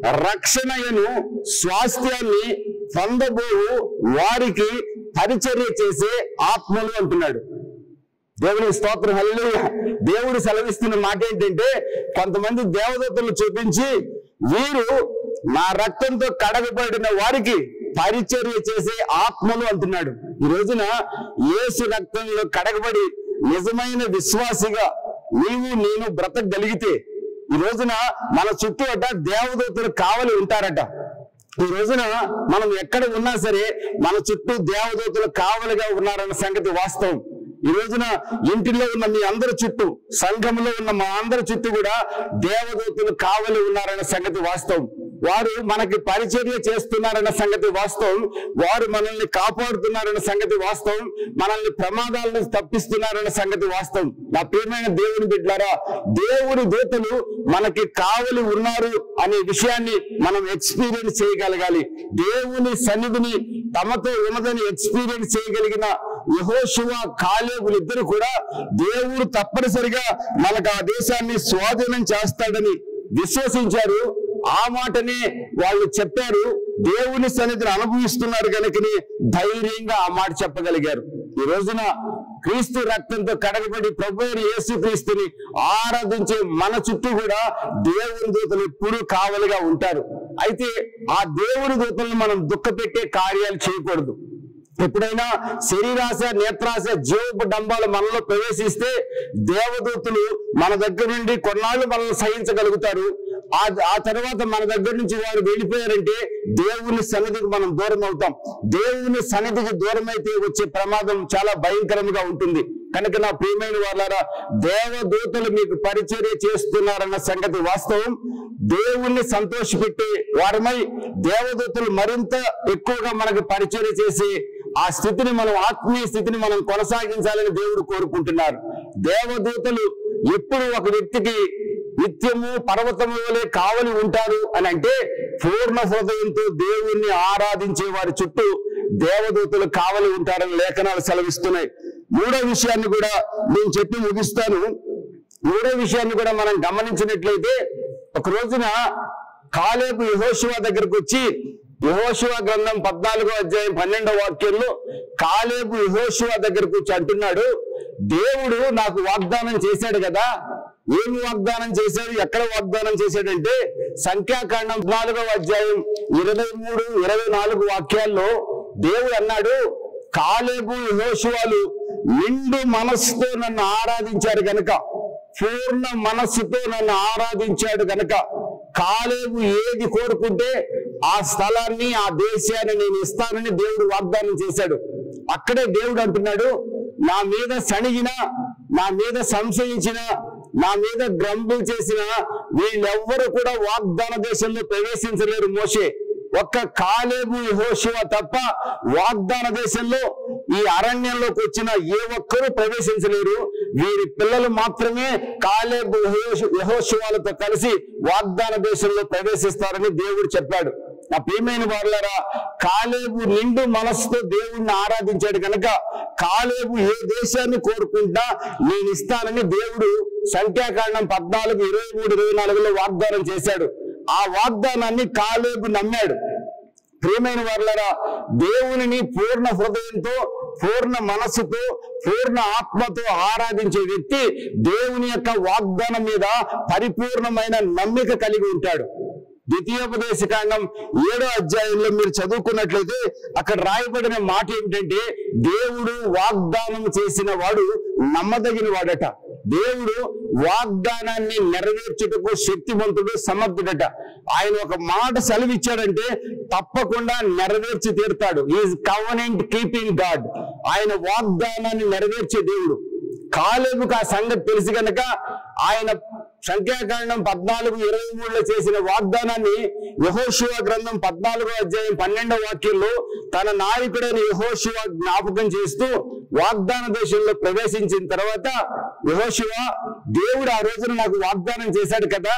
రక్షణయను స్వాస్థ్యాన్ని పొందబోవు వారికి పరిచర్య చేసే ఆత్మలు అంటున్నాడు దేవుని స్తోత్రం హల్లెలూయా దేవుడు సెలవిస్తున్న మాట ఏంటంటే కొంతమంది దేవదత్తులు చూపించి వీరు నా రక్తంతో కడగబడిన వారికి పరిచర్య చేసే ఆత్మలు అంటున్నాడు ఈ రోజున యేసు రక్తంలో కడగబడి నిజమైన విశ్వాసిగా నీవు నేను బ్రతకగలిగితే ఈ రోజున మన చుట్టూ అట దేవదూతలు కావలి ఉంటారట ఈ రోజున మనం ఎక్కడ ఉన్నా సరే మన చుట్టూ దేవదూతలు కావలిగా ఉన్నారన్న సంగతి వాస్తవం ఈ రోజున ఇంటిలో ఉన్న మీ అందరి చుట్టూ సంఘంలో ఉన్న మా అందరి చుట్టూ కూడా దేవదూతలు కావలి ఉన్నారన్న సంగతి వాస్తవం వారు మనకి పరిచర్య చేస్తున్నారన్న సంగతి వాస్తవం వారు మనల్ని కాపాడుతున్నారన్న సంగతి వాస్తవం మనల్ని ప్రమాదాల నుంచి తప్పిస్తున్నారన్న సంగతి వాస్తవం నా ప్రియమైన దేవుని బిడ్డారా దేవుని దూతలు మనకి కావలి ఉన్నారు అనే విషయాన్ని మనం ఎక్స్పీరియన్స్ చేయగలగాలి దేవుని సన్నిధిని తమతో ఉన్నదని ఎక్స్పీరియన్స్ చేయగలిగిన యహోశివ కాలేబులు ఇద్దరు కూడా దేవుడు తప్పనిసరిగా మనకు ఆ దేశాన్ని స్వాధీనం చేస్తాడని విశ్వసించారు ఆ మాటని వాళ్ళు చెప్పారు దేవుని సన్నిధిని అనుభవిస్తున్నారు కనుకని ధైర్యంగా ఆ మాట చెప్పగలిగారు ఈ రోజున క్రీస్తు రక్తంతో కడగబడి ప్రభు అయిన యేసు క్రీస్తుని ఆరాధించే మన చుట్టూ కూడా దేవుని దూతలు ఎప్పుడూ కావలిగా ఉంటారు అయితే ఆ దేవుని దూతలను మనం దుఃఖపెట్టే కార్యాలు చేయకూడదు ఎప్పుడైనా శరీరాశ నేత్రాశ జీవపు డంబాలు మనలో ప్రవేశిస్తే దేవదూతులు మన దగ్గర నుండి కొన్నాళ్ళు మనల్ని సహించగలుగుతారు ఆ ఆ తర్వాత మన దగ్గర నుంచి వారు వెళ్ళిపోయారంటే దేవుని సన్నిధికి మనం దూరం అవుతాం దేవుని సన్నిధికి దూరం అయితే వచ్చే ప్రమాదం చాలా భయంకరంగా ఉంటుంది కనుక నా ప్రియమైన వాళ్ళారా దేవదూతలు మీకు పరిచర్య చేస్తున్నారన్న సంగతి వాస్తవం దేవుణ్ణి సంతోషపెట్టే వారమై దేవదూతలు మరింత ఎక్కువగా మనకు పరిచర్య చేసి ఆ స్థితిని మనం ఆత్మీయ స్థితిని మనం కొనసాగించాలని దేవుడు కోరుకుంటున్నారు దేవదూతలు ఎప్పుడు ఒక వ్యక్తికి నిత్యము పర్వతము వలె కావలి ఉంటారు అని అంటే పూర్ణ హృదయంతో దేవుణ్ణి ఆరాధించే వారి చుట్టూ దేవదూతలు కావలి ఉంటారని లేఖనాలు సెలవిస్తున్నాయి మూడో విషయాన్ని కూడా నేను చెప్పి ముగిస్తాను మూడో విషయాన్ని కూడా మనం గమనించినట్లయితే ఒక రోజున కాలేపు యహోశివ దగ్గరకు వచ్చి యహోశివ గ్రంథం పద్నాలుగో అధ్యాయం పన్నెండో వాక్యంలో కాలేపు యహోశివ దగ్గరకు వచ్చి అంటున్నాడు దేవుడు నాకు వాగ్దానం చేశాడు కదా ఏమి వాగ్దానం చేశాడు ఎక్కడ వాగ్దానం చేశాడంటే సంఖ్యాకాండం నాలుగవ అధ్యాయం ఇరవై మూడు ఇరవై నాలుగు వాక్యాల్లో దేవుడు అన్నాడు కాలేబు యహోశివాలు నిండు మనస్సుతో నన్ను ఆరాధించారు గనుక పూర్ణ మనస్సుతో నన్ను ఆరాధించాడు గనుక కాలేబు ఏది కోరుకుంటే ఆ స్థలాన్ని ఆ దేశాన్ని నేను ఇస్తానని దేవుడు వాగ్దానం చేశాడు అక్కడే దేవుడు అంటున్నాడు నా మీద సణిగిన నా మీద సంశయించిన నా మీద గ్రంబులు చేసిన వీళ్ళెవ్వరూ కూడా వాగ్దాన దేశంలో ప్రవేశించలేరు మోషే ఒక్క కాలేబు యెహోషువ తప్ప వాగ్దాన దేశంలో ఈ అరణ్యంలోకి వచ్చిన ఏ ఒక్కరూ ప్రవేశించలేరు వీరి పిల్లలు మాత్రమే కాలేబు యెహోషు- యెహోషువలతో కలిసి వాగ్దాన దేశంలో ప్రవేశిస్తారని దేవుడు చెప్పాడు నా ప్రియమైన వాళ్ళరా కాలేబు నిండు మనస్సుతో దేవుణ్ణి ఆరాధించాడు కనుక కాలేబు ఏ దేశాన్ని కోరుకుంటా నేను ఇస్తానని దేవుడు సంఖ్యాకాండం పద్నాలుగు ఇరవై మూడు ఇరవై నాలుగులో వాగ్దానం చేశాడు ఆ వాగ్దానాన్ని కాలేబు నమ్మాడు ప్రియమైన వాళ్ళరా దేవునిని పూర్ణ హృదయంతో పూర్ణ మనస్సుతో పూర్ణ ఆత్మతో ఆరాధించే వ్యక్తి దేవుని యొక్క వాగ్దానం మీద పరిపూర్ణమైన నమ్మిక కలిగి ఉంటాడు ద్వితీయోపదేశ కాండం ఏడో అధ్యాయంలో మీరు చదువుకున్నట్లయితే అక్కడ రాయబడిన మాట ఏమిటంటే దేవుడు వాగ్దానం చేసిన వాడు నమ్మదగిన వాడట దేవుడు వాగ్దానాన్ని నెరవేర్చుటకు శక్తివంతుడు సమర్థుడట ఆయన ఒక మాట సెలవిచ్చాడంటే తప్పకుండా నెరవేర్చి తీరుతాడు ఈజ్ కవనెంట్ కీపింగ్ గాడ్ ఆయన వాగ్దానాన్ని నెరవేర్చే దేవుడు కాలేబుకు ఆ సంగతి తెలిసి గనక ఆయన సంఖ్యాకాండం పద్నాలుగు ఇరవై మూడులో చేసిన వాగ్దానాన్ని యహోశివ గ్రంథం పద్నాలుగో అధ్యాయం పన్నెండవ వాక్యంలో తన నాయకుడైన యహోశివ జ్ఞాపకం చేస్తూ వాగ్దాన దేశంలో ప్రవేశించిన తర్వాత యహోశివ దేవుడు ఆ రోజున నాకు వాగ్దానం చేశాడు కదా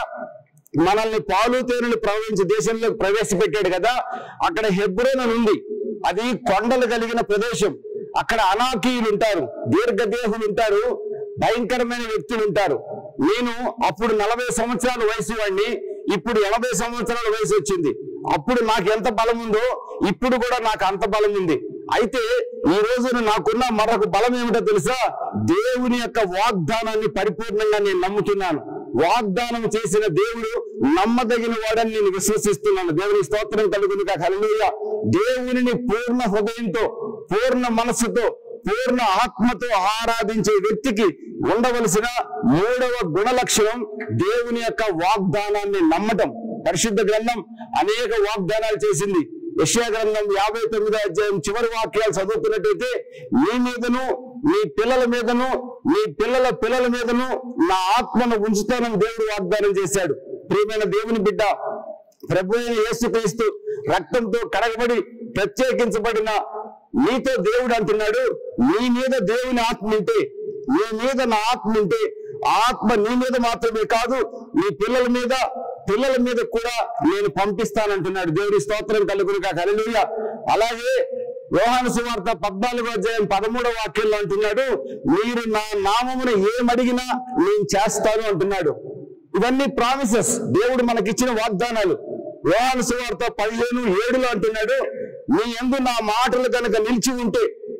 మనల్ని పాలు తేనెలు ప్రవహించి దేశంలోకి ప్రవేశపెట్టాడు కదా అక్కడ హెబ్రోన్ అని ఉంది అది కొండలు కలిగిన ప్రదేశం అక్కడ అనాకీయులు ఉంటారు దీర్ఘదేహులు ఉంటారు భయంకరమైన వ్యక్తులు ఉంటారు నేను అప్పుడు నలభై సంవత్సరాల వయసు వాడిని ఇప్పుడు ఎనభై సంవత్సరాల వయసు వచ్చింది అప్పుడు నాకు ఎంత బలం ఉందో ఇప్పుడు కూడా నాకు అంత బలం ఉంది అయితే ఈ రోజున నాకున్న మరొక బలం ఏమిటో తెలుసా దేవుని యొక్క వాగ్దానాన్ని పరిపూర్ణంగా నేను నమ్ముతున్నాను వాగ్దానం చేసిన దేవుడు నమ్మదగిన వాడని నేను విశ్వసిస్తున్నాను దేవుని స్తోత్రం కలుగును హల్లెలూయా దేవునిని పూర్ణ హృదయంతో పూర్ణ మనస్సుతో పూర్ణ ఆత్మతో ఆరాధించే వ్యక్తికి ఉండవలసిన మూడవ గుణ లక్షణం దేవుని యొక్క వాగ్దానాన్ని నమ్మటం పరిశుద్ధ గ్రంథం అనేక వాగ్దానాలు చేసింది యెషయా గ్రంథం యాభై తొమ్మిదో అధ్యాయం చివరి వాక్యాలు చదువుతున్నట్టయితే నీ మీదను నీ పిల్లల మీదను నీ పిల్లల పిల్లల మీదను నా ఆత్మను ఉంచుతానని దేవుడు వాగ్దానం చేశాడు ప్రియమైన దేవుని బిడ్డ ప్రభు అయిన యేసుక్రీస్తు రక్తంతో కడగబడి ప్రత్యేకించబడిన నీతో దేవుడు అంటున్నాడు నీ మీద దేవుని ఆత్మ ఉంటే నీ మీద నా ఆత్మ ఉంటే ఆ ఆత్మ నీ మీద మాత్రమే కాదు నీ పిల్లల మీద పిల్లల మీద కూడా నేను పంపిస్తానంటున్నాడు దేవుడి స్తోత్రం కలుగును కాక హల్లెలూయా అలాగే యోహాను సువార్త పద్నాలుగో అధ్యాయం పదమూడవ వాక్యంలో అంటున్నాడు మీరు నా నామమును ఏమడిగినా నేను చేస్తాను అంటున్నాడు ఇవన్నీ ప్రామిసెస్ దేవుడు మనకిచ్చిన వాగ్దానాలు యోహాను సువార్త పదిహేను ఏడులో అంటున్నాడు నీ ఎందు నా మాటలు కనుక నిలిచి ఉంటే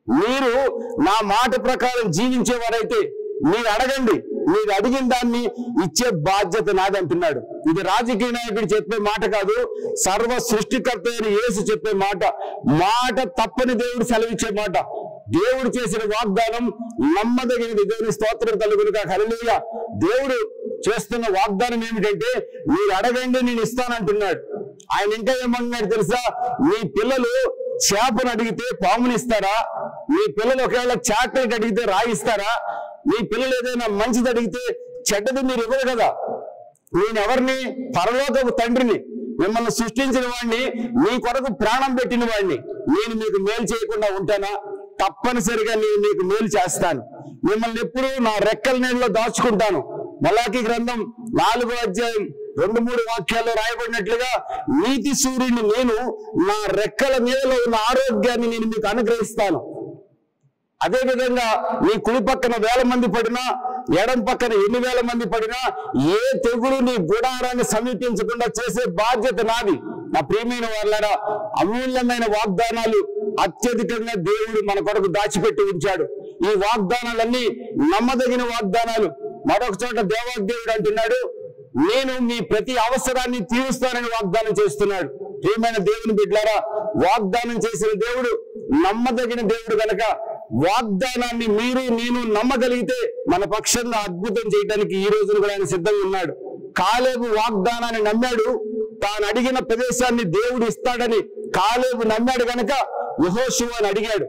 మీరు నా మాట ప్రకారం జీవించేవారైతే మీరు అడగండి మీరు అడిగిన దాన్ని ఇచ్చే బాధ్యత నాది అంటున్నాడు ఇది రాజకీయ నాయకుడు చెప్పే మాట కాదు సర్వ సృష్టికర్త అయిన యేసు చెప్పే మాట మాట తప్పని దేవుడు సెలవిచ్చే మాట దేవుడు చేసిన వాగ్దానం నమ్మదగినది దేవుని స్తోత్రం కలుగునుగా హల్లెలూయా దేవుడు చేస్తున్న వాగ్దానం ఏమిటంటే మీరు అడగండి నేను ఇస్తానంటున్నాడు ఆయన ఇంకా ఏమన్నాడు తెలుసా మీ పిల్లలు చేపను అడిగితే పాముని ఇస్తారా మీ పిల్లలు ఒకవేళ చాక్లెట్ అడిగితే రాయిస్తారా మీ పిల్లలు ఏదైనా మంచిది అడిగితే చెడ్డది మీరు ఇవ్వరు కదా నేను ఎవరిని పరలోకపు తండ్రిని మిమ్మల్ని సృష్టించిన వాడిని మీ కొరకు ప్రాణం పెట్టిన వాడిని నేను మీకు మేలు చేయకుండా ఉంటానా తప్పనిసరిగా నేను మీకు మేలు చేస్తాను మిమ్మల్ని ఎప్పుడు నా రెక్కల నీళ్ళలో దాచుకుంటాను మలాకి గ్రంథం నాలుగో అధ్యాయం రెండు మూడు వాక్యాల్లో రాయబడినట్లుగా నీతి సూర్యుని నేను నా రెక్కల నీళ్ళలో ఉన్న ఆరోగ్యాన్ని నేను మీకు అనుగ్రహిస్తాను అదే విధంగా నీ కుడి పక్కన వేల మంది పడినా ఎడం పక్కన ఎన్ని వేల మంది పడినా ఏ తెగులు నీ గుడారాన్ని సమీపించకుండా చేసే బాధ్యత నాది నా ప్రియమైన వాళ్ళారా అమూల్యమైన వాగ్దానాలు అత్యధికంగా దేవుడు మన కొరకు దాచిపెట్టి ఉంచాడు ఈ వాగ్దానాలన్నీ నమ్మదగిన వాగ్దానాలు మరొక చోట దేవాదేవుడు అంటున్నాడు నేను మీ ప్రతి అవసరాన్ని తీరుస్తానని వాగ్దానం చేస్తున్నాడు ప్రియమైన దేవుని బిడ్డారా వాగ్దానం చేసిన దేవుడు నమ్మదగిన దేవుడు గనక వాగ్దానాన్ని మీరు నేను నమ్మగలిగితే మన పక్షంగా అద్భుతం చేయడానికి ఈ రోజున కూడా ఆయన సిద్ధంగా ఉన్నాడు కాలేబు వాగ్దానాన్ని నమ్మాడు తాను అడిగిన ప్రదేశాన్ని దేవుడు ఇస్తాడని కాలేబు నమ్మాడు గనక యహోశివ అని అడిగాడు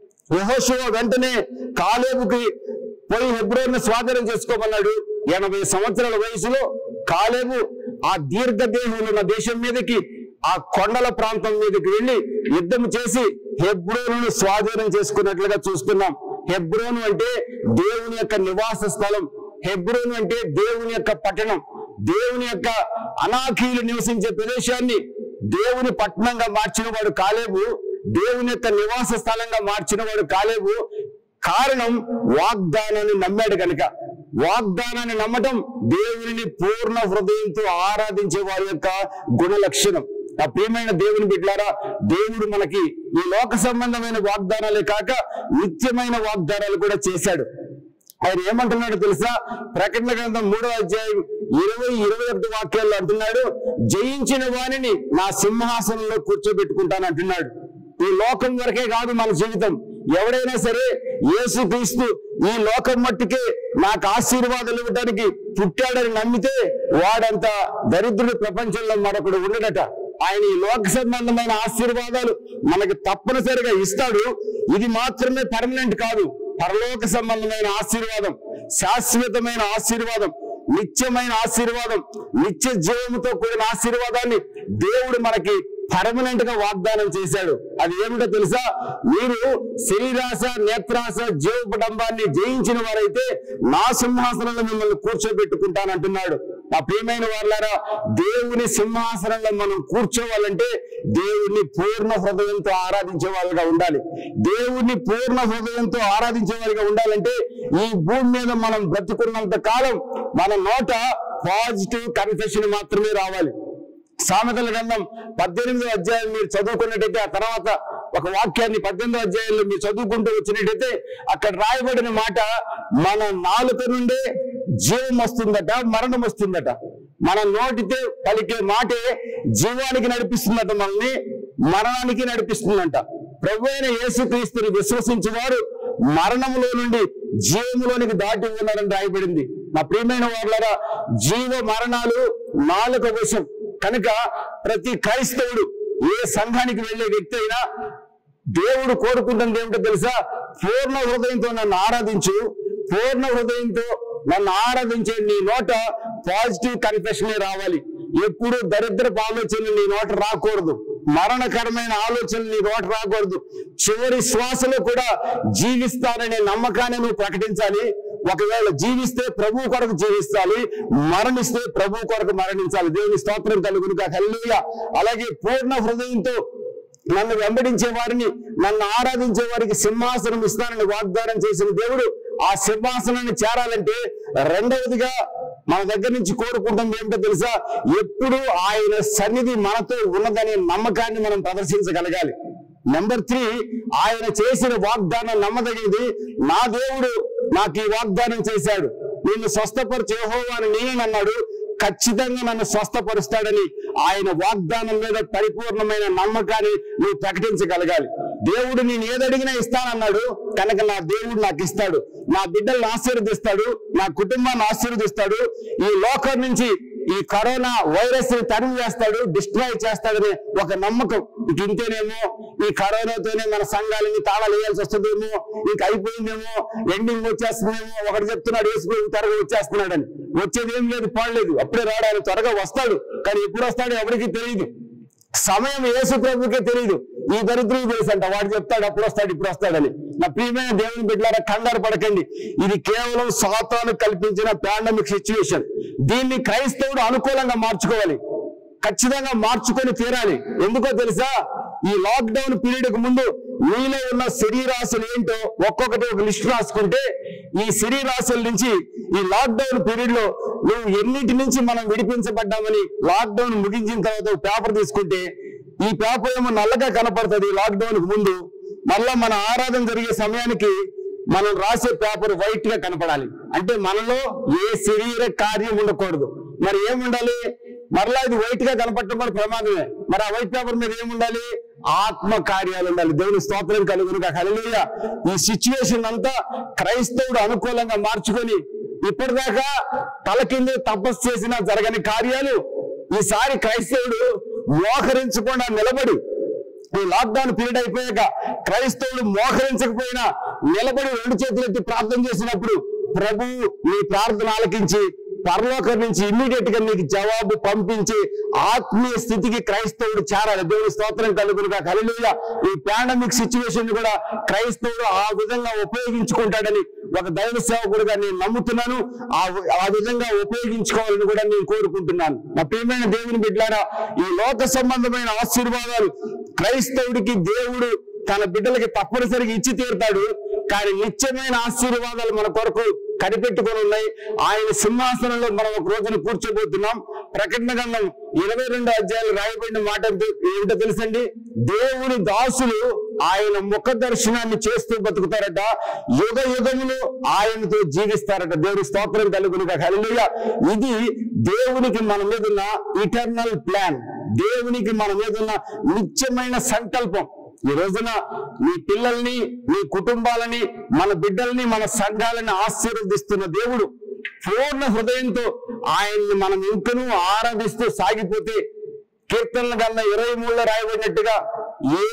యహోశివ వెంటనే కాలేబుకి పోయి హెబ్రోన్ స్వాధీనం చేసుకోమన్నాడు ఎనభై సంవత్సరాల వయసులో కాలేబు ఆ దీర్ఘదేహులు ఉన్న దేశం మీదకి ఆ కొండల ప్రాంతం మీదకి వెళ్లి యుద్ధం చేసి హెబ్రోను స్వాధీనం చేసుకున్నట్లుగా చూస్తున్నాం హెబ్రోను అంటే దేవుని యొక్క నివాస స్థలం హెబ్రోను అంటే దేవుని యొక్క పట్టణం దేవుని యొక్క అనాకీలు నివసించే ప్రదేశాన్ని దేవుని పట్టణంగా మార్చిన వాడు కాలేబు దేవుని యొక్క నివాస స్థలంగా మార్చిన వాడు కాలేబు కారణం వాగ్దానాన్ని నమ్మాడు కనుక వాగ్దానాన్ని నమ్మటం దేవుని పూర్ణ హృదయంతో ఆరాధించే వారి యొక్క గుణ లక్షణం ఆ ప్రియమైన దేవుని బిడ్డారా దేవుడు మనకి ఈ లోక సంబంధమైన వాగ్దానాలే కాక నిత్యమైన వాగ్దానాలు కూడా చేశాడు ఆయన ఏమంటున్నాడు తెలుసా ప్రకటన గ్రంథం మూడో అధ్యాయం ఇరవై ఇరవై ఒకటి వాక్యాల్లో అంటున్నాడు జయించిన వాణిని నా సింహాసనంలో కూర్చోబెట్టుకుంటాను అంటున్నాడు ఈ లోకం వరకే కాదు మన జీవితం ఎవడైనా సరే యేసు క్రీస్తు ఈ లోకం మట్టుకే నాకు ఆశీర్వాదాలు ఇవ్వడానికి పుట్టాడని నమ్మితే వాడంత దరిద్రుడు ప్రపంచంలో మరొకడు ఉండడట ఆయన ఈ లోక సంబంధమైన ఆశీర్వాదాలు మనకి తప్పనిసరిగా ఇస్తాడు ఇది మాత్రమే పర్మనెంట్ కాదు పరలోక సంబంధమైన ఆశీర్వాదం శాశ్వతమైన ఆశీర్వాదం నిత్యమైన ఆశీర్వాదం నిత్య జీవముతో కూడిన ఆశీర్వాదాన్ని దేవుడు మనకి పర్మనెంట్ గా వాగ్దానం చేశాడు అది ఏమిటో తెలుసా మీరు శరీరాశ నేత్రాశ జీవపడంబాన్ని జయించిన వారైతే నా సింహాసనంలో మిమ్మల్ని కూర్చోబెట్టుకుంటానంటున్నాడు నా ప్రియమైన వాళ్ళారా దేవుని సింహాసనంలో మనం కూర్చోవాలంటే దేవుణ్ణి పూర్ణ హృదయంతో ఆరాధించే వాళ్ళగా ఉండాలి దేవుణ్ణి పూర్ణ హృదయంతో ఆరాధించే వాళ్ళగా ఉండాలంటే ఈ భూమి మీద మనం బ్రతుకున్నంత కాలం మన నోట పాజిటివ్ కన్ఫెషన్ మాత్రమే రావాలి సామెతల గ్రంథం పద్దెనిమిదో అధ్యాయం మీరు చదువుకున్నట్టయితే ఆ తర్వాత ఒక వాక్యాన్ని పద్దెనిమిదో అధ్యాయంలో మీరు చదువుకుంటూ వచ్చినట్టయితే అక్కడ రాయబడిన మాట మన నాలుక నుండే జీవం వస్తుందట మరణం వస్తుందట మన నోటితే పలికే మాటే జీవానికి నడిపిస్తుందట మనల్ని మరణానికి నడిపిస్తుందంట ప్రభు అయిన యేసుక్రీస్తుని విశ్వసించేవారు మరణములో నుండి జీవములోనికి దాటి ఉన్నారని రాయబడింది నా ప్రియమైన వాళ్ళరా జీవ మరణాలు నాలుక వశం కనుక ప్రతి క్రైస్తవుడు ఏ సంఘానికి వెళ్ళే వ్యక్తి అయినా దేవుడు కోరుకుంటుంది ఏమిటో తెలుసా పూర్ణ హృదయంతో నన్ను ఆరాధించు పూర్ణ హృదయంతో నన్ను ఆరాధించే నీ నోట పాజిటివ్ కన్ఫెషనే రావాలి ఎప్పుడు దరిద్రపు ఆలోచనలు నీ నోట రాకూడదు మరణకరమైన ఆలోచనలు నీ నోట రాకూడదు చివరి శ్వాసలో కూడా జీవిస్తాననే నమ్మకాన్ని నువ్వు ప్రకటించాలి ఒకవేళ జీవిస్తే ప్రభు కొరకు జీవిస్తాలి మరణిస్తే ప్రభు కొరకు మరణించాలి దేవుని స్తోత్రం కలుగునుగా హల్లెలూయా అలాగే పూర్ణ హృదయంతో నన్ను వెంబడించే వారిని నన్ను ఆరాధించే వారికి సింహాసనం ఇస్తానని వాగ్దానం చేసిన దేవుడు ఆ సింహాసనాన్ని చేరాలంటే రెండవదిగా మన దగ్గర నుంచి కోరుకుంటుంది ఏమిటో తెలుసా ఎప్పుడు ఆయన సన్నిధి మనతో ఉన్నదనే నమ్మకాన్ని మనం ప్రదర్శించగలగాలి నెంబర్ త్రీ ఆయన చేసిన వాగ్దానం నమ్మదగినది నా దేవుడు నాకు ఈ వాగ్దానం చేశాడు నిన్ను స్వస్థపరిచే యెహోవాను నేనేనన్నాడు ఖచ్చితంగా నన్ను స్వస్థపరుస్తాడని ఆయన వాగ్దానం మీద పరిపూర్ణమైన నమ్మకాన్ని నువ్వు ప్రకటించగలగాలి దేవుడు నేను ఏదడిగినా ఇస్తానన్నాడు కనుక నా దేవుడు నాకు ఇస్తాడు నా బిడ్డలను ఆశీర్వదిస్తాడు నా కుటుంబాన్ని ఆశీర్వదిస్తాడు ఈ లోకం నుంచి ఈ కరోనా వైరస్ ని తరిమి చేస్తాడు డిస్ట్రాయ్ చేస్తాడనే ఒక నమ్మకం ఇక ఇంతేనేమో ఈ కరోనాతోనే మన సంఘాలని తాళాలు వేయాల్సి వస్తుందేమో ఇంక అయిపోయిందేమో ఎండింగ్ వచ్చేస్తుందేమో ఒకటి చెప్తున్నాడు వేసుకుని త్వరగా వచ్చేస్తున్నాడని వచ్చేది ఏం లేదు పాడలేదు అప్పుడే రాడు ఆయన త్వరగా వస్తాడు కానీ ఎప్పుడు వస్తాడో ఎవరికి తెలియదు సమయం యేసు ప్రభుకే తెలియదు ఈ దరిద్రులు తెలుసు అంట వాడు చెప్తాడు అప్పుడు వస్తాడు ఇప్పుడు వస్తాడని నా ప్రియమైన దేవుని బిడ్డలారా కంగారు పడకండి ఇది కేవలం సాతాను కల్పించిన పాండమిక్ సిచ్యువేషన్ దీన్ని క్రైస్తవుడు అనుకూలంగా మార్చుకోవాలి ఖచ్చితంగా మార్చుకొని తీరాలి ఎందుకో తెలుసా ఈ లాక్డౌన్ పీరియడ్ కు ముందు నీలో ఉన్న శరీరాశులు ఏంటో ఒక్కొక్కటి ఒక లిస్ట్ రాసుకుంటే ఈ శరీరాశుల నుంచి ఈ లాక్డౌన్ పీరియడ్ లో నువ్వు ఎన్నిటి నుంచి మనం విడిపించబడ్డామని లాక్డౌన్ ముగించిన తర్వాత ఒక పేపర్ తీసుకుంటే ఈ పేపర్ ఏమో నల్లగా కనపడుతుంది లాక్డౌన్ కు ముందు మళ్ళా మన ఆరాధన జరిగే సమయానికి మనం రాసే పేపర్ వైట్ గా కనపడాలి అంటే మనలో ఏ శరీర కార్యం ఉండకూడదు మరి ఏముండాలి మరలా ఇది వైట్ గా కనపడటం కూడా ప్రమాదమే మరి ఆ వైట్ పేపర్ మీద ఏముండాలి ఆత్మ కార్యాలు ఉండాలి దేవుని స్తోత్రం కలుగునుగా హల్లెలూయ ఈ సిచ్యువేషన్ అంతా క్రైస్తవుడు అనుకూలంగా మార్చుకొని ఇప్పటిదాకా తల కింద తపస్సు చేసిన జరగని కార్యాలు ఈసారి క్రైస్తవుడు మోకరించకుండా నిలబడి ఈ లాక్డౌన్ పీరియడ్ అయిపోయాక క్రైస్తవుడు మోకరించకపోయినా నిలబడి రెండు చేతులు ఎత్తి ప్రార్థన చేసినప్పుడు ప్రభు నీ ప్రార్థన ఆలకించి పరలోకం నుంచి ఇమ్మీడియట్ గా నీకు జవాబు పంపించి ఆత్మీయ స్థితికి క్రైస్తవుడు చేరాలి దేవుడి స్తోత్రం కలుగునుగా కలిలుగా ఈ పాండమిక్ సిచ్యువేషన్ కూడా క్రైస్తవుడు ఆ విధంగా ఉపయోగించుకుంటాడని ఒక దైవ సేవకుడుగా నేను నమ్ముతున్నాను ఆ ఆ విధంగా ఉపయోగించుకోవాలని కూడా నేను కోరుకుంటున్నాను నా ప్రియమైన దేవుని బిడ్డారా ఈ లోక సంబంధమైన ఆశీర్వాదాలు క్రైస్తవుడికి దేవుడు తన బిడ్డలకి తప్పనిసరిగా ఇచ్చి తీరుతాడు కానీ నిత్యమైన ఆశీర్వాదాలు మన కొరకు కనిపెట్టుకొని ఉన్నాయి ఆయన సింహాసనంలో మనం ఒక రోజున కూర్చోబోతున్నాం ప్రకటన గంధం ఇరవై రెండు అధ్యాయాలు రాయబడిన మాట ఏంటో- ఏమిటో తెలుసండి దేవుని దాసులు ఆయన ముఖ దర్శనాన్ని చేస్తూ బతుకుతారట యుగ యుగములు ఆయనతో జీవిస్తారట దేవుని స్తోత్రం కలుగునుగా హల్లెలూయా ఇది దేవునికి మన మీద ఉన్న ఇటర్నల్ ప్లాన్ దేవునికి మన మీద ఉన్న నిత్యమైన సంకల్పం ఈ రోజున మీ పిల్లల్ని మీ కుటుంబాలని మన బిడ్డల్ని మన సంఘాలని ఆశీర్వదిస్తున్న దేవుడు పూర్ణ హృదయంతో ఆయన్ని మనం ఇంకనూ ఆరాధిస్తూ సాగిపోతే కీర్తనల కన్నా ఇరవై మూడులో రాయబడినట్టుగా ఏ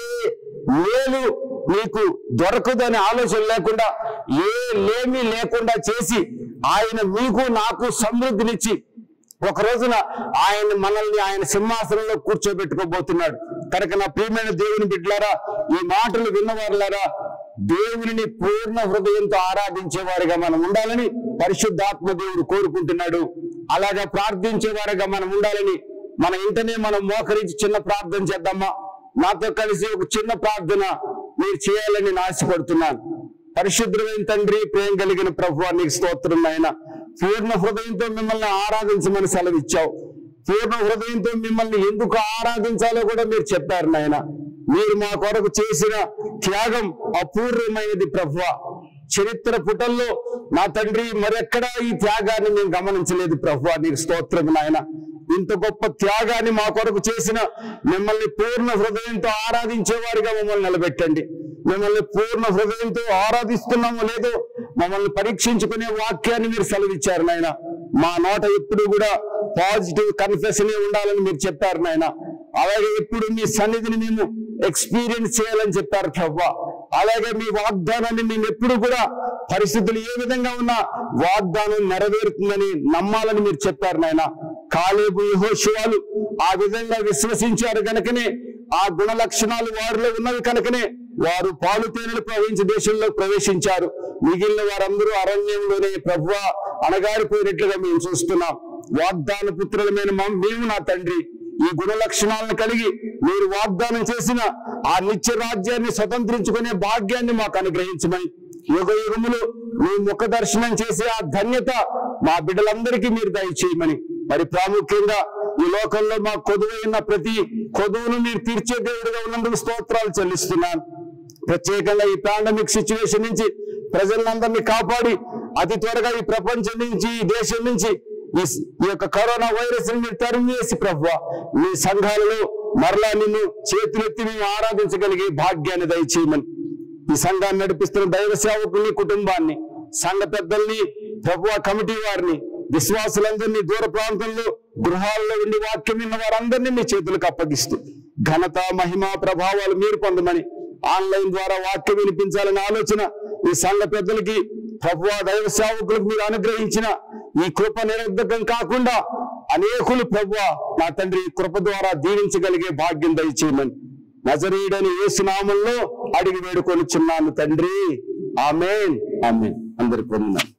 మేలు నీకు దొరకదని ఆలోచన లేకుండా ఏ లేమి లేకుండా చేసి ఆయన మీకు నాకు సమృద్ధినిచ్చి ఒక రోజున ఆయన మనల్ని ఆయన సింహాసనంలో కూర్చోబెట్టుకోబోతున్నాడు కనుక నా ప్రియమైన దేవుని బిడ్డలారా ఈ మాటలు విన్నవారులారా దేవునిని పూర్ణ హృదయంతో ఆరాధించేవారిగా మనం ఉండాలని పరిశుద్ధాత్మ దేవుడు కోరుకుంటున్నాడు అలాగా ప్రార్థించేవారిగా మనం ఉండాలని మన ఇంటనే మనం మోకరించి చిన్న ప్రార్థన చేద్దామా నాతో కలిసి ఒక చిన్న ప్రార్థన మీరు చేయాలని నేను ఆశపడుతున్నాను పరిశుద్ధమైన తండ్రి ప్రేమ కలిగిన ప్రభు నీకు స్తోత్రం నాయన పూర్ణ హృదయంతో మిమ్మల్ని ఆరాధించమని సెలవిచ్చావు పూర్ణ హృదయంతో మిమ్మల్ని ఎందుకు ఆరాధించాలో కూడా మీరు చెప్పారు నాయన మీరు మా కొరకు చేసిన త్యాగం అపూర్వమైనది ప్రభు చరిత్ర పుటల్లో నా తండ్రి మరెక్కడా ఈ త్యాగాన్ని మేము గమనించలేదు ప్రభు నీకు స్తోత్రం నాయన ఇంత గొప్ప త్యాగాన్ని మా కొరకు చేసిన మిమ్మల్ని పూర్ణ హృదయంతో ఆరాధించేవారిగా మమ్మల్ని నిలబెట్టండి మిమ్మల్ని పూర్ణ హృదయంతో ఆరాధిస్తున్నామో లేదో మమ్మల్ని పరీక్షించుకునే వాక్యాన్ని మీరు సెలవిచ్చారు నాయన మా నోట ఎప్పుడు కూడా పాజిటివ్ కన్ఫెషన్ ఉండాలని మీరు చెప్పారు నాయన అలాగే ఎప్పుడు మీ సన్నిధిని మేము ఎక్స్పీరియన్స్ చేయాలని చెప్పారు ప్రభా అలాగే మీ వాగ్దానాన్ని మేము ఎప్పుడు కూడా పరిస్థితులు ఏ విధంగా ఉన్నా వాగ్దానం నెరవేరుతుందని నమ్మాలని మీరు చెప్పారు నాయన కాలేబు యెహోషువాలు ఆ విధంగా విశ్వసించారు కనుకనే ఆ గుణ లక్షణాలు వారిలో ఉన్నవి కనుకనే వారు పాలు తేనెలు ప్రవహించే దేశంలో ప్రవేశించారు మిగిలిన వారందరూ అరణ్యంలోనే ప్రభువ అణగారిపోయినట్లుగా మేము చూస్తున్నాం వాగ్దాన పుత్రులమైన మా- మేము నా తండ్రి ఈ గుణ లక్షణాలను కలిగి మీరు వాగ్దానం చేసిన ఆ నిత్య రాజ్యాన్ని స్వతంత్రించుకునే భాగ్యాన్ని మాకు అనుగ్రహించమని యుగ యుగములు మీ ముఖ దర్శనం చేసే ఆ ధన్యత మా బిడ్డలందరికీ మీరు దయచేయమని మరి ప్రాముఖ్యంగా ఈ లోకంలో మా కొదువైన ప్రతి కొదువును మీరు తీర్చే దేవుడిగా ఉన్నందుకు స్తోత్రాలు చెల్లిస్తున్నాను ప్రత్యేకంగా ఈ పాండమిక్ సిచ్యువేషన్ నుంచి ప్రజలందరినీ కాపాడి అతి త్వరగా ఈ ప్రపంచం నుంచి ఈ దేశం నుంచి ఈ స- ఈ యొక్క కరోనా వైరస్ ని మీరు తరిమివేసి ప్రభు మీ సంఘాలలో మరలా నిన్ను చేతులెత్తి మేము ఆరాధించగలిగే భాగ్యాన్ని దయచేయమని ఈ సంఘాన్ని నడిపిస్తున్న దైవ సేవకుల్ని కుటుంబాన్ని సంఘ పెద్దల్ని ప్రభు కమిటీ వారిని విశ్వాసులందరినీ దూర ప్రాంతంలో గృహాల్లో ఉండి వాక్యం విన్న వారందరినీ మీ చేతులకు అప్పగిస్తూ ఘనత మహిమ ప్రభావాలు మీరు పొందమని ఆన్లైన్ ద్వారా వాక్యం వినిపించాలనే ఆలోచన ఈ సంఘ పెద్దలకి ప్రభు దైవ సేవకులకు మీరు అనుగ్రహించిన ఈ కృప నిరర్ధకం కాకుండా అనేకులు ప్రభు నా తండ్రి ఈ కృప ద్వారా దీవించగలిగే భాగ్యం దయచేయమని నజరీడని యేసునామంలో అడిగి వేడుకొనిచున్నాను తండ్రి ఆమెన్ ఆమెన్ అందరికి వందనాలు